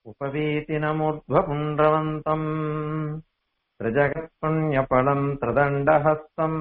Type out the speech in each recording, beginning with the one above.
उपवीतिनमूर्ध्वपुण्ड्रवन्तम् त्रिजगत्पुण्यफलम् त्रिदण्डहस्तम्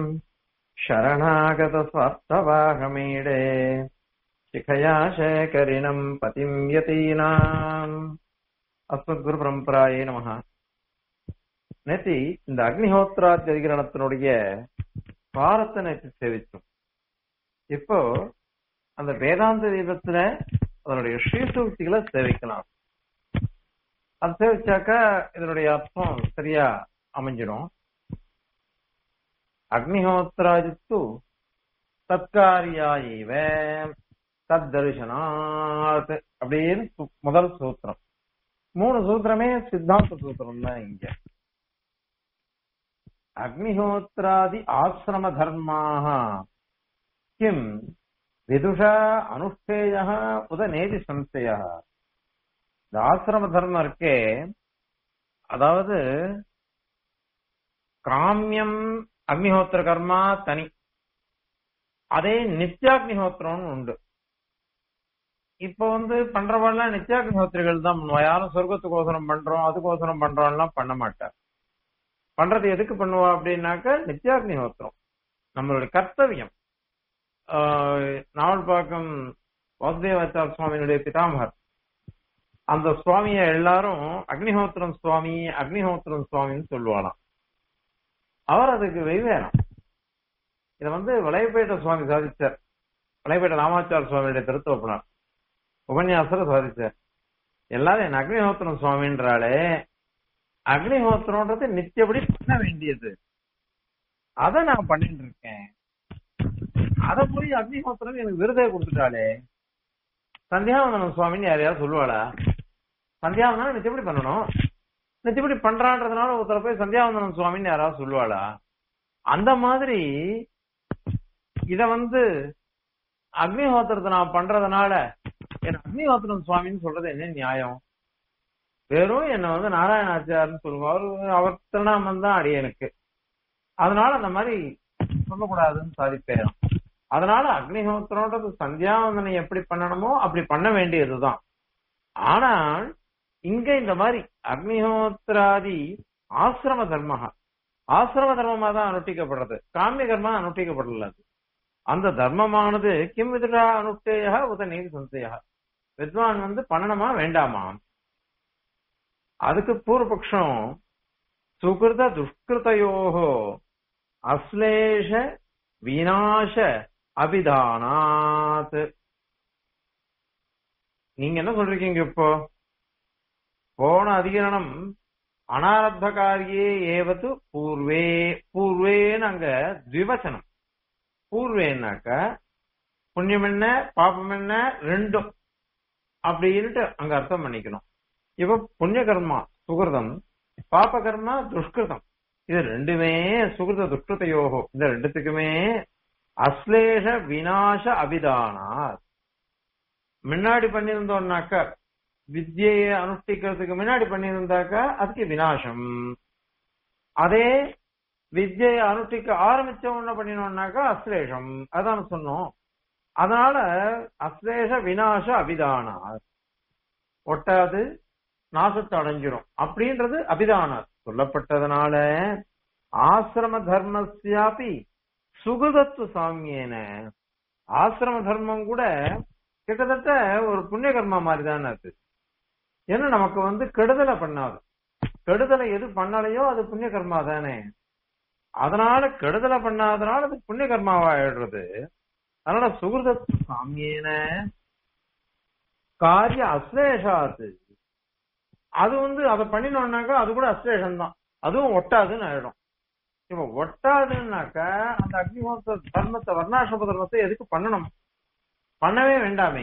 शरणागतस्वार्थवाहमीडे शिखया शेखरिणम् पतिम् यतीनाम् அஸ்மத்குரு நமஹ நேத்தி இந்த அக்னிஹோத்ராத்தி அதிகரணத்தினுடைய பாரத்தை நேற்று சேவிச்சோம் இப்போ அந்த வேதாந்த தீபத்துல அதனுடைய ஸ்ரீசூக்திகளை சேவிக்கலாம் அது சேவிச்சாக்கா இதனுடைய அர்த்தம் சரியா அமைஞ்சிடும் அக்னிஹோத்ராஜித்து தற்காரியாயிவ தத் தரிசனாத் அப்படின்னு சு- முதல் சூத்திரம் மூணு சூத்திரமே சித்தாந்த சூத்திரம் தான் இங்க அக்னிஹோத்ராதி ஆசிரம தர்மாக கிம் விதுஷா அனுஷ்டேய உத நேதி சம்சய இந்த ஆசிரம தர்மம் இருக்கே அதாவது காமியம் அக்னிஹோத்திர கர்மா தனி அதே நித்யாக்னிஹோத்திரம்னு உண்டு இப்ப வந்து பண்றவெல்லாம் நித்யாக்னிஹோத்திரிகள் தான் பண்ணுவா யாரும் சொர்க்கத்துக்கோசரம் பண்றோம் அதுக்கோசரம் பண்றோம்லாம் பண்ண மாட்டார் பண்றது எதுக்கு பண்ணுவா அப்படின்னாக்க நித்யாக்னிஹோத்திரம் நம்மளுடைய கர்த்தவியம் ஆஹ் நாவல்பாக்கம் வாசுதேவாச்சார சுவாமியினுடைய பிதாமகர் அந்த சுவாமிய எல்லாரும் அக்னிஹோத்திரம் சுவாமி அக்னிஹோத்திரம் சுவாமின்னு சொல்லுவாராம் அவர் அதுக்கு வெவ்வேறம் இதை வந்து வளையப்பேட்ட சுவாமி சாதிச்சார் வளையப்பேட்ட ராமாச்சார சுவாமியுடைய திருத்தோப்பனார் உபன்யாசர சாதிச்சார் எல்லாரும் என் அக்னிஹோத்திரம் சுவாமின்றாலே அக்னிஹோத்திரம்ன்றது நித்தியபடி பண்ண வேண்டியது அதை நான் பண்ணிட்டு இருக்கேன் அத போய் அக்னிஹோத்திரம் எனக்கு விருதே கொடுத்துட்டாலே சந்தியாவந்தனம் சுவாமின்னு யாரையாவது சொல்லுவாளா சந்தியாவந்தனம் நித்தியபடி பண்ணணும் நித்தியபடி பண்றான்றதுனால ஒருத்தர போய் சந்தியாவந்தனம் சுவாமின்னு யாராவது சொல்லுவாளா அந்த மாதிரி இத வந்து அக்னிஹோத்திரத்தை நான் பண்றதுனால என் அக்னிஹோத்திரம் சுவாமின்னு சொல்றது என்ன நியாயம் வெறும் என்ன வந்து நாராயணாச்சார்னு சொல்லுவாங்க அவர் அவர் திருநாமம் தான் அடியனுக்கு அதனால அந்த மாதிரி சொல்லக்கூடாதுன்னு சாதிப்பேன் அதனால அக்னிஹோத்திரம்ன்றது சந்தியாவந்தனம் எப்படி பண்ணணுமோ அப்படி பண்ண வேண்டியதுதான் ஆனால் இங்க இந்த மாதிரி அக்னிஹோத்திராதி ஆசிரம தர்மஹா ஆசிரம தர்மமா தான் அனுஷ்டிக்கப்படுறது காமிய கர்மா அனுஷ்டிக்கப்படல அது. அந்த தர்மமானது கிம் விதுடா அனுஷ்டேயா உத நீதி சந்தையா வித்வான் வந்து பண்ணணுமா வேண்டாமா அதுக்கு பூர்வபக்ஷம் சுகிருத துஷ்கிருதையோகோ அஸ்லேஷ விநாச அபிதானாத் நீங்க என்ன சொல்றீங்க இப்போ போன அதிகரணம் அனாரத்த காரியே ஏவது பூர்வே பூர்வேன்னு அங்க திவசனம் பூர்வேன்னாக்க புண்ணியம் என்ன பாபம் என்ன ரெண்டும் அப்படின்ட்டு அங்க அர்த்தம் பண்ணிக்கணும் இப்ப புண்ணிய கர்மா சுகிருதம் பாப கர்மா துஷ்கிருதம் இது ரெண்டுமே சுகிருத துஷ்கிருதையோகோ இந்த ரெண்டுத்துக்குமே அஸ்லேஷ விநாச அபிதானார் முன்னாடி பண்ணியிருந்தோம்னாக்கா வித்யையை அனுஷ்டிக்கிறதுக்கு முன்னாடி பண்ணியிருந்தாக்கா அதுக்கு விநாசம் அதே வித்யையை அனுஷ்டிக்க ஆரம்பிச்ச உடனே பண்ணினோம்னாக்கா அஸ்லேஷம் அதான் சொன்னோம் அதனால அஸ்லேஷ விநாச அபிதானார் ஒட்டாது நாசத்தை அடைஞ்சிரும் அப்படின்றது அபிதானார் சொல்லப்பட்டதுனால ஆசிரம தர்மஸ்யாபி சுகதத்துவ சாமியேன ஆசிரம தர்மம் கூட கிட்டத்தட்ட ஒரு புண்ணிய கர்மா மாதிரி தானே அது ஏன்னா நமக்கு வந்து கெடுதலை பண்ணாது கெடுதலை எது பண்ணலையோ அது புண்ணிய கர்மா தானே அதனால கெடுதலை பண்ணாதனால அது புண்ணிய கர்மாவா ஆயிடுறது அதனால சுகிருதத்து சாமியேன காரிய அஸ்லேஷாத்து அது வந்து அதை பண்ணினோம்னாக்கா அது கூட அஸ்லேஷம் தான் அதுவும் ஒட்டாதுன்னு ஆயிடும் இப்ப ஒட்டாதுன்னாக்கா அந்த அக்னிஹோத்திர தர்மத்தை வர்ணாசிரம தர்மத்தை எதுக்கு பண்ணணும் பண்ணவே வேண்டாமே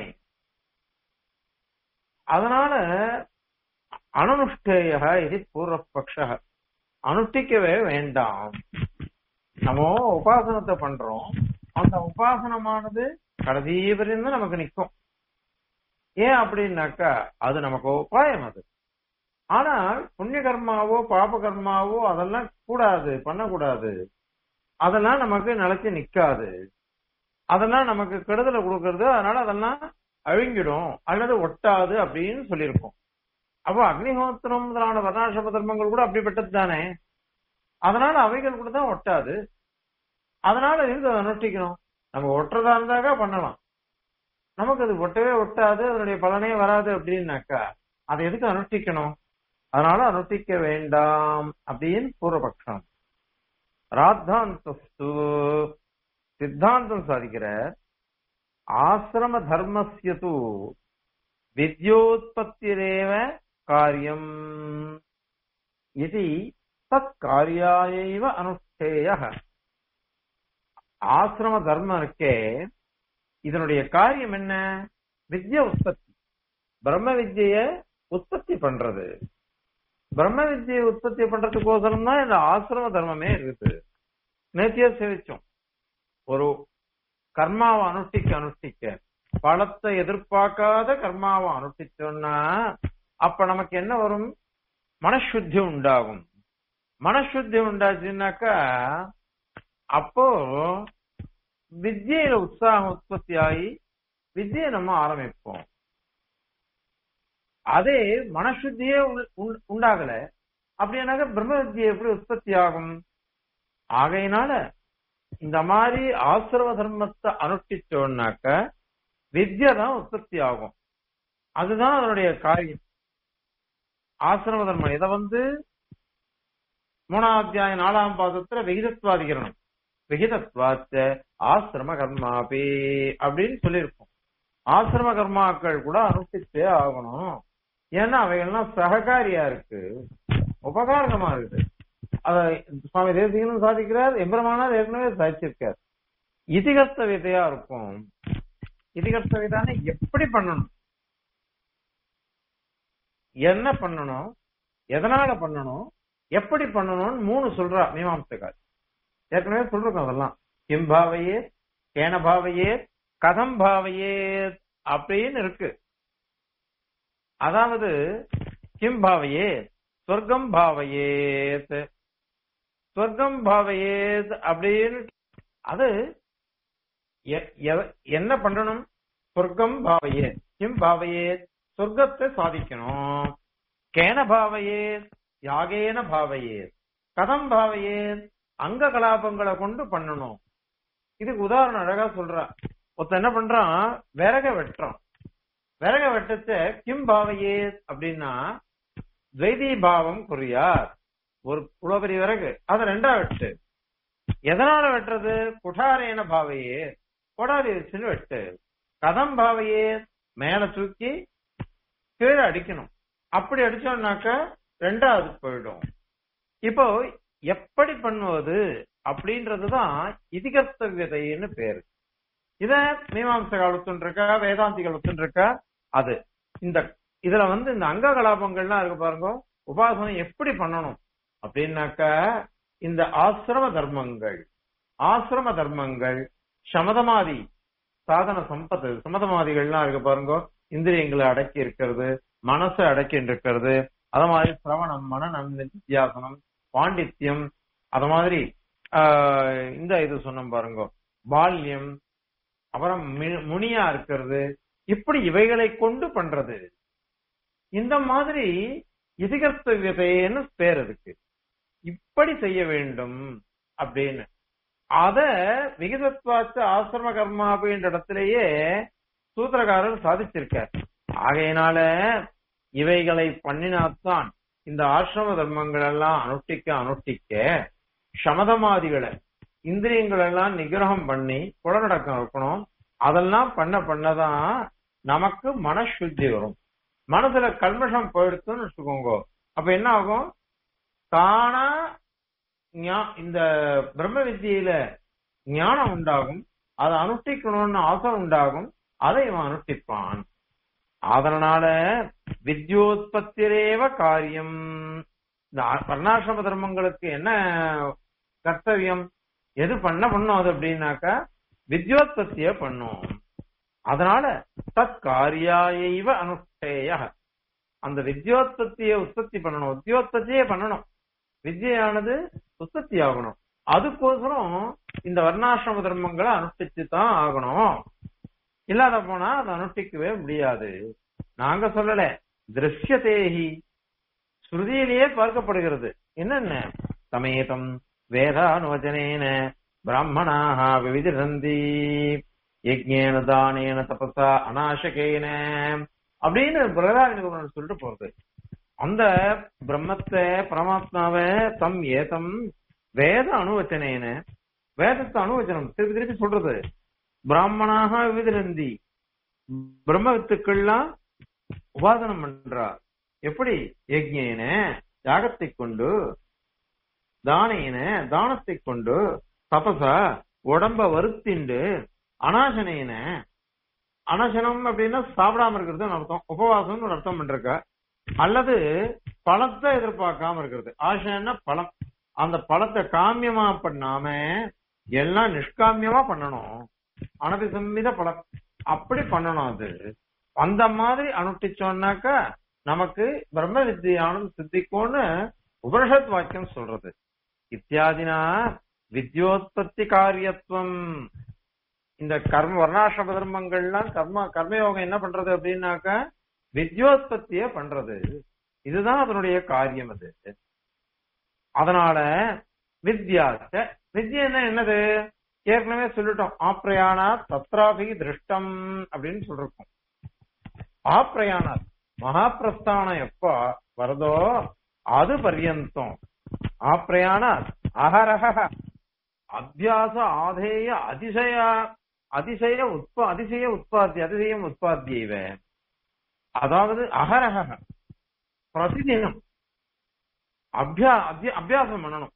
அதனால அனனுஷ்டேய இது பூர்வபக்ஷ அனுஷ்டிக்கவே வேண்டாம் நம்ம உபாசனத்தை பண்றோம் அந்த உபாசனமானது கடைசி வரையும் தான் நமக்கு நிற்கும் ஏன் அப்படின்னாக்கா அது நமக்கு உபாயம் அது ஆனால் புண்ணிய கர்மாவோ பாப கர்மாவோ அதெல்லாம் கூடாது பண்ணக்கூடாது அதெல்லாம் நமக்கு நிலைச்சு நிக்காது அதெல்லாம் நமக்கு கெடுதலை கொடுக்கறது அதனால அதெல்லாம் அழுங்கிடும் அல்லது ஒட்டாது அப்படின்னு சொல்லியிருக்கோம் அப்போ அக்னிஹோத்திரம் முதலான வர்ணாசிரம தர்மங்கள் கூட அப்படிப்பட்டது தானே அதனால அவைகள் கூட தான் ஒட்டாது அதனால இருந்து அதை அனுஷ்டிக்கணும் நம்ம ஒட்டுறதா இருந்தாக்கா பண்ணலாம் நமக்கு அது ஒட்டவே ஒட்டாது அதனுடைய பலனே வராது அப்படின்னாக்கா அதை எதுக்கு அனுஷ்டிக்கணும் அதனால அனுஷ்டிக்க வேண்டாம் அப்படின்னு பூர்வபக்ஷம் ராத்தாந்தஸ்து சித்தாந்தம் சாதிக்கிற ஆசிரம தர்மஸ்யது வித்யோத்பத்திரேவ காரியம் இது தத் காரியாயைவ அனுஷ்டேய ஆசிரம தர்மம் இருக்கே இதனுடைய காரியம் என்ன வித்யா உற்பத்தி பிரம்ம வித்ய உற்பத்தி பண்றது பிரம்ம வித்யை உற்பத்தி பண்றதுக்கோசரம் தான் இந்த ஆசிரம தர்மமே இருக்குது நேத்தியா சேவிச்சோம் ஒரு கர்மாவை அனுஷ்டிக்க அனுஷ்டிக்க பலத்தை எதிர்பார்க்காத கர்மாவை அனுஷ்டிச்சோம்னா அப்ப நமக்கு என்ன வரும் மனசுத்தி உண்டாகும் மனசுத்தி உண்டாச்சுன்னாக்கா அப்போ வித்யில உற்சாகம் உற்பத்தி ஆகி வித்யை நம்ம ஆரம்பிப்போம் அதே மனசுத்தியே உள்- உள்- உண்டாகல அப்படின்னாக்க பிரம்ம வித்யை எப்படி உற்பத்தி ஆகும் ஆகையினால இந்த மாதிரி ஆசிரம தர்மத்தை அனுஷ்டிச்சோம்னாக்க வித்யா தான் உற்பத்தி ஆகும் அதுதான் அதனுடைய காரியம் ஆசிரம தர்மம் இதை வந்து மூணாம் அத்தியாயம் நாலாம் பாதத்துல விகிதத்வாதிகரணம் விகிதத்வாச்ச ஆசிரம கர்மாபி அப்படின்னு சொல்லியிருக்கோம் ஆசிரம கர்மாக்கள் கூட அனுஷ்டிச்சே ஆகணும் ஏன்னா அவைகள்லாம் சககாரியா இருக்கு உபகாரகமா இருக்குது அத சுவாமி தேசிகனும் சாதிக்கிறார் எம்பெருமானார் ஏற்கனவே சாதிச்சிருக்கார் இதிகஸ்த விதையா இருக்கும் இதிகஸ்த விதான எப்படி பண்ணணும் என்ன பண்ணணும் எதனால பண்ணணும் எப்படி பண்ணணும்னு மூணு சொல்றா மீமாம்சகார் ஏற்கனவே சொல்றோம் அதெல்லாம் கிம் பாவையே கேன பாவையே கதம் பாவையே அப்படின்னு இருக்கு அதாவது கிம் பாவையே சொர்க்கம் பாவையேத் சொர்க்கம் பாவையேத் அப்படின்னு அது எ- எ- என்ன பண்ணணும் சொர்க்கம் பாவையே கிம் பாவையே சொர்க்கத்தை சாதிக்கணும் கேன பாவையே யாகேன பாவையே கதம் பாவையே அங்க கலாபங்களை கொண்டு பண்ணணும் இதுக்கு உதாரணம் அழகா சொல்றா ஒருத்தன் என்ன பண்றான் விறக வெட்டுறான் விறக வெட்டச்ச கிம் பாவையே அப்படின்னா துவைதி பாவம் குறியார் ஒரு உலபரி விறகு அதை ரெண்டா வெட்டு எதனால வெட்டுறது குடாரேன பாவையே கொடாரி வச்சுன்னு வெட்டு கதம் பாவையே மேல தூக்கி கீழே அடிக்கணும் அப்படி அடிச்சோம்னாக்க ரெண்டாவது போயிடும் இப்போ எப்படி பண்ணுவது அப்படின்றதுதான் இதிகர்த்தவியதைன்னு பேரு இத மீமாம்சகால் ஒத்துருக்கா வேதாந்திகள் ஒத்துருக்கா அது இந்த இதுல வந்து இந்த அங்க கலாபங்கள்லாம் இருக்கு பாருங்க உபாசனை எப்படி பண்ணணும் அப்படின்னாக்க இந்த ஆசிரம தர்மங்கள் ஆசிரம தர்மங்கள் சமதமாதி சாதன சம்பத்து சமதமாதிகள்லாம் இருக்கு பாருங்க இந்திரியங்களை அடக்கி இருக்கிறது மனசை அடக்கி இருக்கிறது அது மாதிரி சிரவணம் மனநம் நித்தியாசனம் பாண்டித்யம் அது மாதிரி ஆஹ், இந்த இது சொன்னோம் பாருங்க பால்யம் அப்புறம் மி- முனியா இருக்கிறது இப்படி இவைகளை கொண்டு பண்றது இந்த மாதிரி இதிகர்த்தவியதைன்னு பேர் அதுக்கு இப்படி செய்ய வேண்டும் அப்படின்னு அத விகிதத்வாச்ச ஆசிரம கர்மா அப்படின்ற இடத்திலேயே சூத்திரக்காரர் சாதிச்சிருக்கார் ஆகையினால இவைகளை பண்ணினாத்தான் இந்த ஆசிரம தர்மங்கள் எல்லாம் அனுஷ்டிக்க அனுஷ்டிக்க சமதமாதிகளை இந்திரியங்கள் எல்லாம் நிகிரகம் பண்ணி புலநடக்கம் இருக்கணும் அதெல்லாம் பண்ண பண்ணதான் நமக்கு மனசுத்தி வரும் மனசுல கல்மஷம் போயிடுச்சுன்னு வச்சுக்கோங்க அப்ப என்ன ஆகும் தானா ஞா- இந்த பிரம்ம வித்தியில ஞானம் உண்டாகும் அதை அனுஷ்டிக்கணும்னு ஆசை உண்டாகும் அதை இவன் அனுஷ்டிப்பான் அதனால வித்யோத்பத்திரேவ காரியம் இந்த ஆ- வர்ணாசிரம தர்மங்களுக்கு என்ன கர்த்தவியம் எது பண்ண பண்ணும் அது அப்படின்னாக்கா வித்யோத்பத்திய பண்ணும் அதனால தத் காரியாயைவ அனுஷ்டேய அந்த வித்யோத்பத்தியை உற்பத்தி பண்ணணும் உத்தியோத்பத்தியே பண்ணணும் வித்யானது உற்பத்தி ஆகணும் அதுக்கோசரம் இந்த வர்ணாசிரம தர்மங்களை அனுஷ்டிச்சு தான் ஆகணும் இல்லாத போனா அதை அனுஷ்டிக்கவே முடியாது நாங்க சொல்லல திருஷ்யதேஹி ஸ்ருதியிலேயே பார்க்கப்படுகிறது என்னென்ன சமேதம் வேதானுவச்சனேன பிராமணாக விவிதிரந்தி யஜ்ஞேன தானேன தபசா அநாசகேன அப்படின்னு பிரகதாரண்ய சொல்லிட்டு போறது அந்த பிரம்மத்தை பரமாத்மாவை தம் ஏதம் வேத அணுவச்சனேன வேதத்தை அணுவச்சனம் திருப்பி திருப்பி சொல்றது பிராமணாக விவிதிரந்தி பிரம்ம வித்துக்கள்லாம் உபாசனம் பண்றார் எப்படி யஜ்ஞேன யாகத்தை கொண்டு தானேன தானத்தை கொண்டு தபசா உடம்ப வருத்திண்டு அனாசனேன அனசனம் அப்படின்னா சாப்பிடாம இருக்கிறது அர்த்தம் உபவாசம்னு ஒரு அர்த்தம் பண்றக்க அல்லது பழத்தை எதிர்பார்க்காம இருக்கிறது ஆசைன்னா பழம் அந்த பழத்தை காமியமா பண்ணாம எல்லாம் நிஷ்காமியமா பண்ணணும் அனபிசம்மித பழம் அப்படி பண்ணணும் அது அந்த மாதிரி அனுஷ்டிச்சோம்னாக்க நமக்கு பிரம்ம வித்தியானம் சித்திக்கும்னு உபனிஷத் வாக்கியம் சொல்றது இத்தியாதினா வித்யோத்பத்தி காரியத்துவம் இந்த கர்ம வர்ணாசிரம தர்மங்கள்லாம் கர்ம கர்மயோகம் என்ன பண்றது அப்படின்னாக்க வித்யோத்பத்திய பண்றது இதுதான் அதனுடைய காரியம் அது அதனால வித்யாச்ச வித்யா என்னது ஏற்கனவே சொல்லிட்டோம் ஆப்ரயானா தத்ராபி திருஷ்டம் அப்படின்னு சொல்லிருக்கோம் ஆப்ரயானா மகாபிரஸ்தானம் எப்ப வருதோ அது பர்யந்தம் ஆப்ரயானா அகரக அத்தியாச ஆதேய அதிசய அதிசய உற்ப அதிசய உற்பத்தி அதிசயம் உற்பத்தியவ அதாவது அகரக பிரதிதினம் அபியா அத்திய- அபியாசம் பண்ணணும்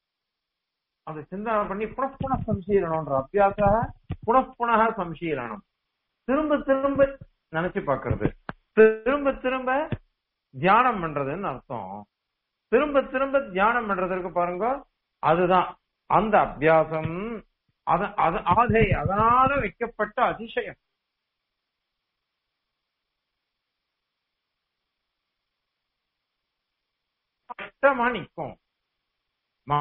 அது சிந்தனை பண்ணி புனப்புன சம்சீலனம்ன்ற அபியாச புனப்புனக சம்சீலனம் திரும்ப திரும்ப நினைச்சு பார்க்கிறது திரும்ப திரும்ப தியானம் பண்றதுன்னு அர்த்தம் திரும்ப திரும்ப தியானம் பண்றதுக்கு பாருங்க அதுதான் அந்த அபியாசம் அத- அது ஆதை அதனால வைக்கப்பட்ட அதிசயம் கஷ்டமா நிக்கும் ம-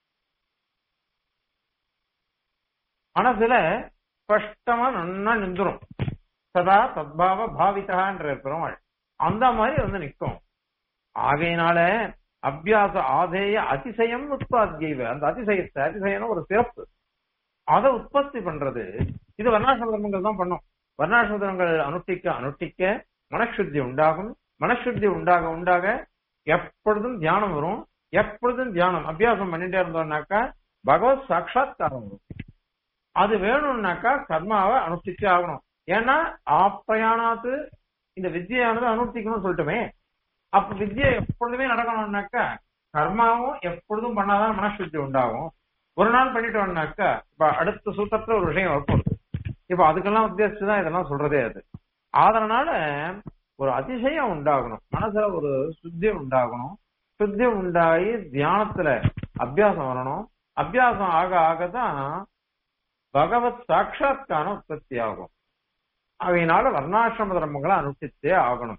மனசுல ஸ்பஷ்டமா நன்னா நின்றுரும் சதா தத்பாவ பாவிதகான்ற பெருமாள் அந்த மாதிரி வந்து நிக்கும் ஆகையினால அபியாச ஆதேய அதிசயம் உற்பத்தியவ அந்த அதிசயத்தை அதிசயம் ஒரு சிறப்பு அதை உற்பத்தி பண்றது இது வர்ணாசிரம தர்மங்கள் தான் பண்ணும் வர்ணாசிரம தர்மங்கள் அனுஷ்டிக்க அனுஷ்டிக்க மனசுத்தி உண்டாகும் மனசுத்தி உண்டாக உண்டாக எப்பொழுதும் தியானம் வரும் எப்பொழுதும் தியானம் அபியாசம் பண்ணிட்டே இருந்தோம்னாக்கா பகவத் சாட்சாத்காரம் வரும் அது வேணும்னாக்கா கர்மாவை அனுஷ்டிச்சே ஆகணும் ஏன்னா ஆப்பிரயாணாத்து இந்த வித்தியானது அனுஷ்டிக்கணும்னு சொல்லட்டுமே அப்ப வித்யை எப்பொழுதுமே நடக்கணும்னாக்கா கர்மாவும் எப்பொழுதும் பண்ணாதான் மனசுத்தி உண்டாகும் ஒரு நாள் பண்ணிட்டோம்னாக்கா இப்ப அடுத்த சூத்திரத்துல ஒரு விஷயம் வரப்போகுது இப்ப அதுக்கெல்லாம் உத்தேசிச்சுதான் இதெல்லாம் சொல்றதே அது அதனால ஒரு அதிசயம் உண்டாகணும் மனசுல ஒரு சுத்தி உண்டாகணும் சுத்தி உண்டாகி தியானத்துல அபியாசம் வரணும் அபியாசம் ஆக ஆகதான் பகவத் சாட்சாத்காரம் உற்பத்தி ஆகும் அதனால வர்ணாசிரம தர்மங்களை அனுஷ்டிச்சே ஆகணும்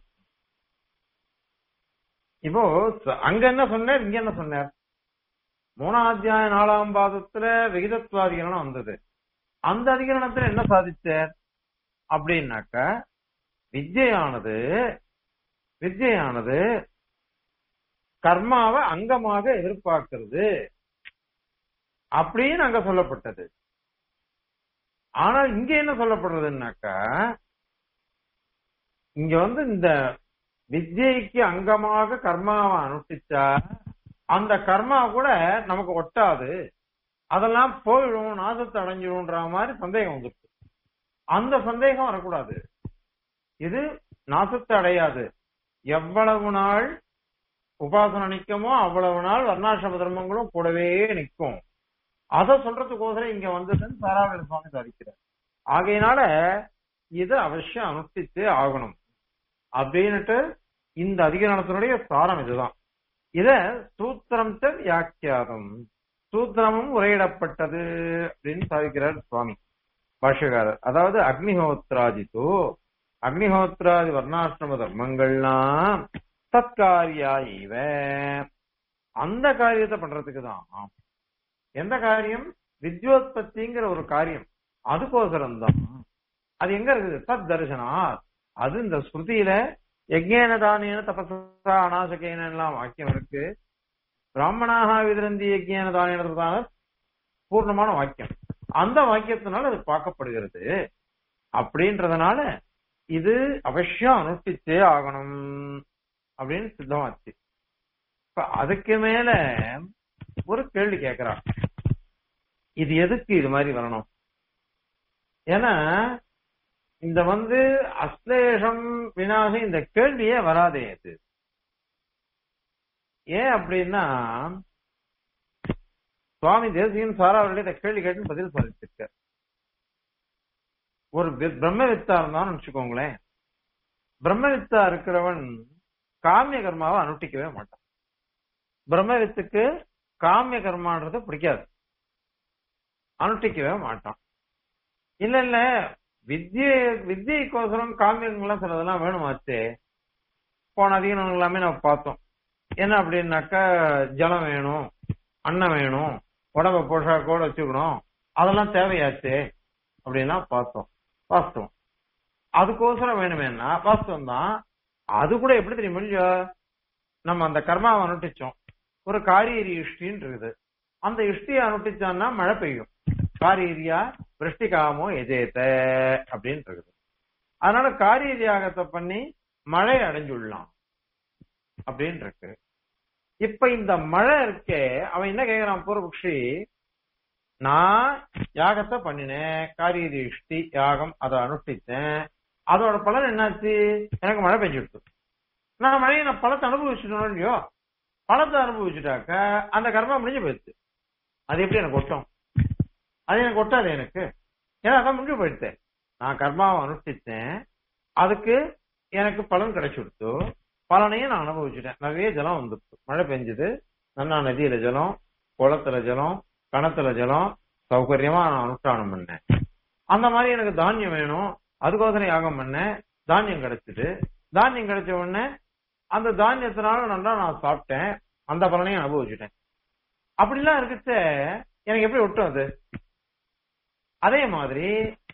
இப்போ ச- அங்க என்ன சொன்னார் இங்க என்ன சொன்னார் மூணாம் அத்தியாய நாலாம் பாதத்துல விகிதத்வாதிகரணம் வந்தது அந்த அதிகரணத்துல என்ன சாதிச்சார் அப்படின்னாக்க வித்யானது வித்யானது கர்மாவை அங்கமாக எதிர்பார்க்கிறது அப்படின்னு அங்க சொல்லப்பட்டது ஆனால் இங்க என்ன சொல்லப்படுறதுன்னாக்கா இங்க வந்து இந்த வித்யைக்கு அங்கமாக கர்மாவை அனுஷ்டிச்சா அந்த கர்மா கூட நமக்கு ஒட்டாது அதெல்லாம் போயிடும் நாசத்தை அடைஞ்சிடும்ன்ற மாதிரி சந்தேகம் வந்துருக்கு அந்த சந்தேகம் வரக்கூடாது இது நாசத்தை அடையாது எவ்வளவு நாள் உபாசனை நிக்குமோ அவ்வளவு நாள் வர்ணாசிரம தர்மங்களும் கூடவே நிக்கும் அத சொல்றதுக்கோசரம் இங்க வந்ததுன்னு சாராவணி சுவாமி சாதிக்கிறார் ஆகையினால இது அவசியம் அனுஷ்டிச்சே ஆகணும் அப்படின்னுட்டு இந்த அதிகரணத்தினுடைய சாரம் இதுதான் இத சூத்திரம் ச வியாக்கியாதம் சூத்திரமும் உரையிடப்பட்டது அப்படின்னு சாதிக்கிறார் சுவாமி பாஷ்யக்காரர் அதாவது அக்னிஹோத்ராதித்து அக்னிஹோத்ராதி வர்ணாசிரம தர்மங்கள்லாம் தற்காரியா இவ அந்த காரியத்தை பண்றதுக்கு தான் எந்த காரியம் வித்யோத்பத்திங்கிற ஒரு காரியம் அதுக்கோசரம் தான் அது எங்க இருக்குது தத் தரிசனா அது இந்த ஸ்ருதியில யஜ்ஞேன தானியன தபசா அநாசகேன எல்லாம் வாக்கியம் இருக்கு பிராமணாக விதிரந்தி யஜ்ஞேன தானியன பூர்ணமான வாக்கியம் அந்த வாக்கியத்தினால அது பார்க்கப்படுகிறது அப்படின்றதுனால இது அவசியம் அனுஷ்டிச்சே ஆகணும் அப்படின்னு சித்தமாச்சு இப்ப அதுக்கு மேல ஒரு கேள்வி கேக்குறான் இது எதுக்கு இது மாதிரி வரணும் ஏன்னா இந்த வந்து அஸ்லேஷம் வினாக இந்த கேள்வியே வராதே இது ஏன் அப்படின்னா சுவாமி தேசிகன் சாரா அவர்களே இந்த கேள்வி கேட்டு பதில் சொல்லிச்சிருக்க ஒரு வி- பிரம்மவித்தா இருந்தான்னு வச்சுக்கோங்களேன் பிரம்மவித்தா இருக்கிறவன் காமிய கர்மாவை அனுஷ்டிக்கவே மாட்டான் பிரம்மவித்துக்கு காமிய கர்மான்றது பிடிக்காது அனுஷ்டிக்கவே மாட்டான் இல்ல இல்ல வித்ய வித்யைக்கோசரம் காமியங்கள்லாம் சிலதெல்லாம் வேணுமாச்சே போன அதிகம் எல்லாமே நம்ம பார்த்தோம் என்ன அப்படின்னாக்கா ஜலம் வேணும் அன்னம் வேணும் உடம்ப போஷாக்கோட வச்சுக்கணும் அதெல்லாம் தேவையாச்சே அப்படின்லாம் பார்த்தோம் வாஸ்தவம் அதுக்கோசரம் வேணுமேனா வாஸ்தவம் தான் அது கூட எப்படி தெரியும் முடிஞ்சோ நம்ம அந்த கர்மாவை அனுஷ்டிச்சோம் ஒரு காரியரி இஷ்டின்னு இருக்குது அந்த இஷ்டியை அனுஷ்டிச்சான்னா மழை பெய்யும் காரியரியா விருஷ்டிகாமோ எஜேத்த அப்படின்னு இருக்குது அதனால காரியரி யாகத்தை பண்ணி மழை அடைஞ்சுடலாம் அப்படின்னு இருக்கு இப்ப இந்த மழை இருக்கே அவன் என்ன கேக்குறான் பூர்வபக்ஷி நான் யாகத்தை பண்ணினேன் காரியரி இஷ்டி யாகம் அதை அனுஷ்டிச்சேன் அதோட பலன் என்னாச்சு எனக்கு மழை பெஞ்சுடுச்சு நான் மழையை நான் பழத்தை அனுபவிச்சுட்டோம் இல்லையோ பழத்தை அனுபவிச்சுட்டாக்க அந்த கர்மா முடிஞ்சு போயிடுச்சு அது எப்படி எனக்கு ஒட்டும் அது எனக்கு ஒட்டாது எனக்கு ஏன்னா அதான் முடிஞ்சு போயிடுச்சு நான் கர்மாவை அனுஷ்டிச்சேன் அதுக்கு எனக்கு பலன் கிடைச்சு கொடுத்து பலனையும் நான் அனுபவிச்சுட்டேன் நிறைய ஜலம் வந்துருச்சு மழை பெஞ்சது நல்லா நதியில ஜலம் குளத்துல ஜலம் கணத்துல ஜலம் சௌகரியமா நான் அனுஷ்டானம் பண்ணேன் அந்த மாதிரி எனக்கு தானியம் வேணும் அதுக்கோசரம் யாகம் பண்ணேன் தானியம் கிடைச்சது தானியம் கிடைச்ச உடனே அந்த தானியத்தினால நல்லா நான் சாப்பிட்டேன் அந்த பலனையும் அனுபவிச்சுட்டேன் அப்படிலாம் இருக்குச்ச எனக்கு எப்படி ஒட்டும் அது அதே மாதிரி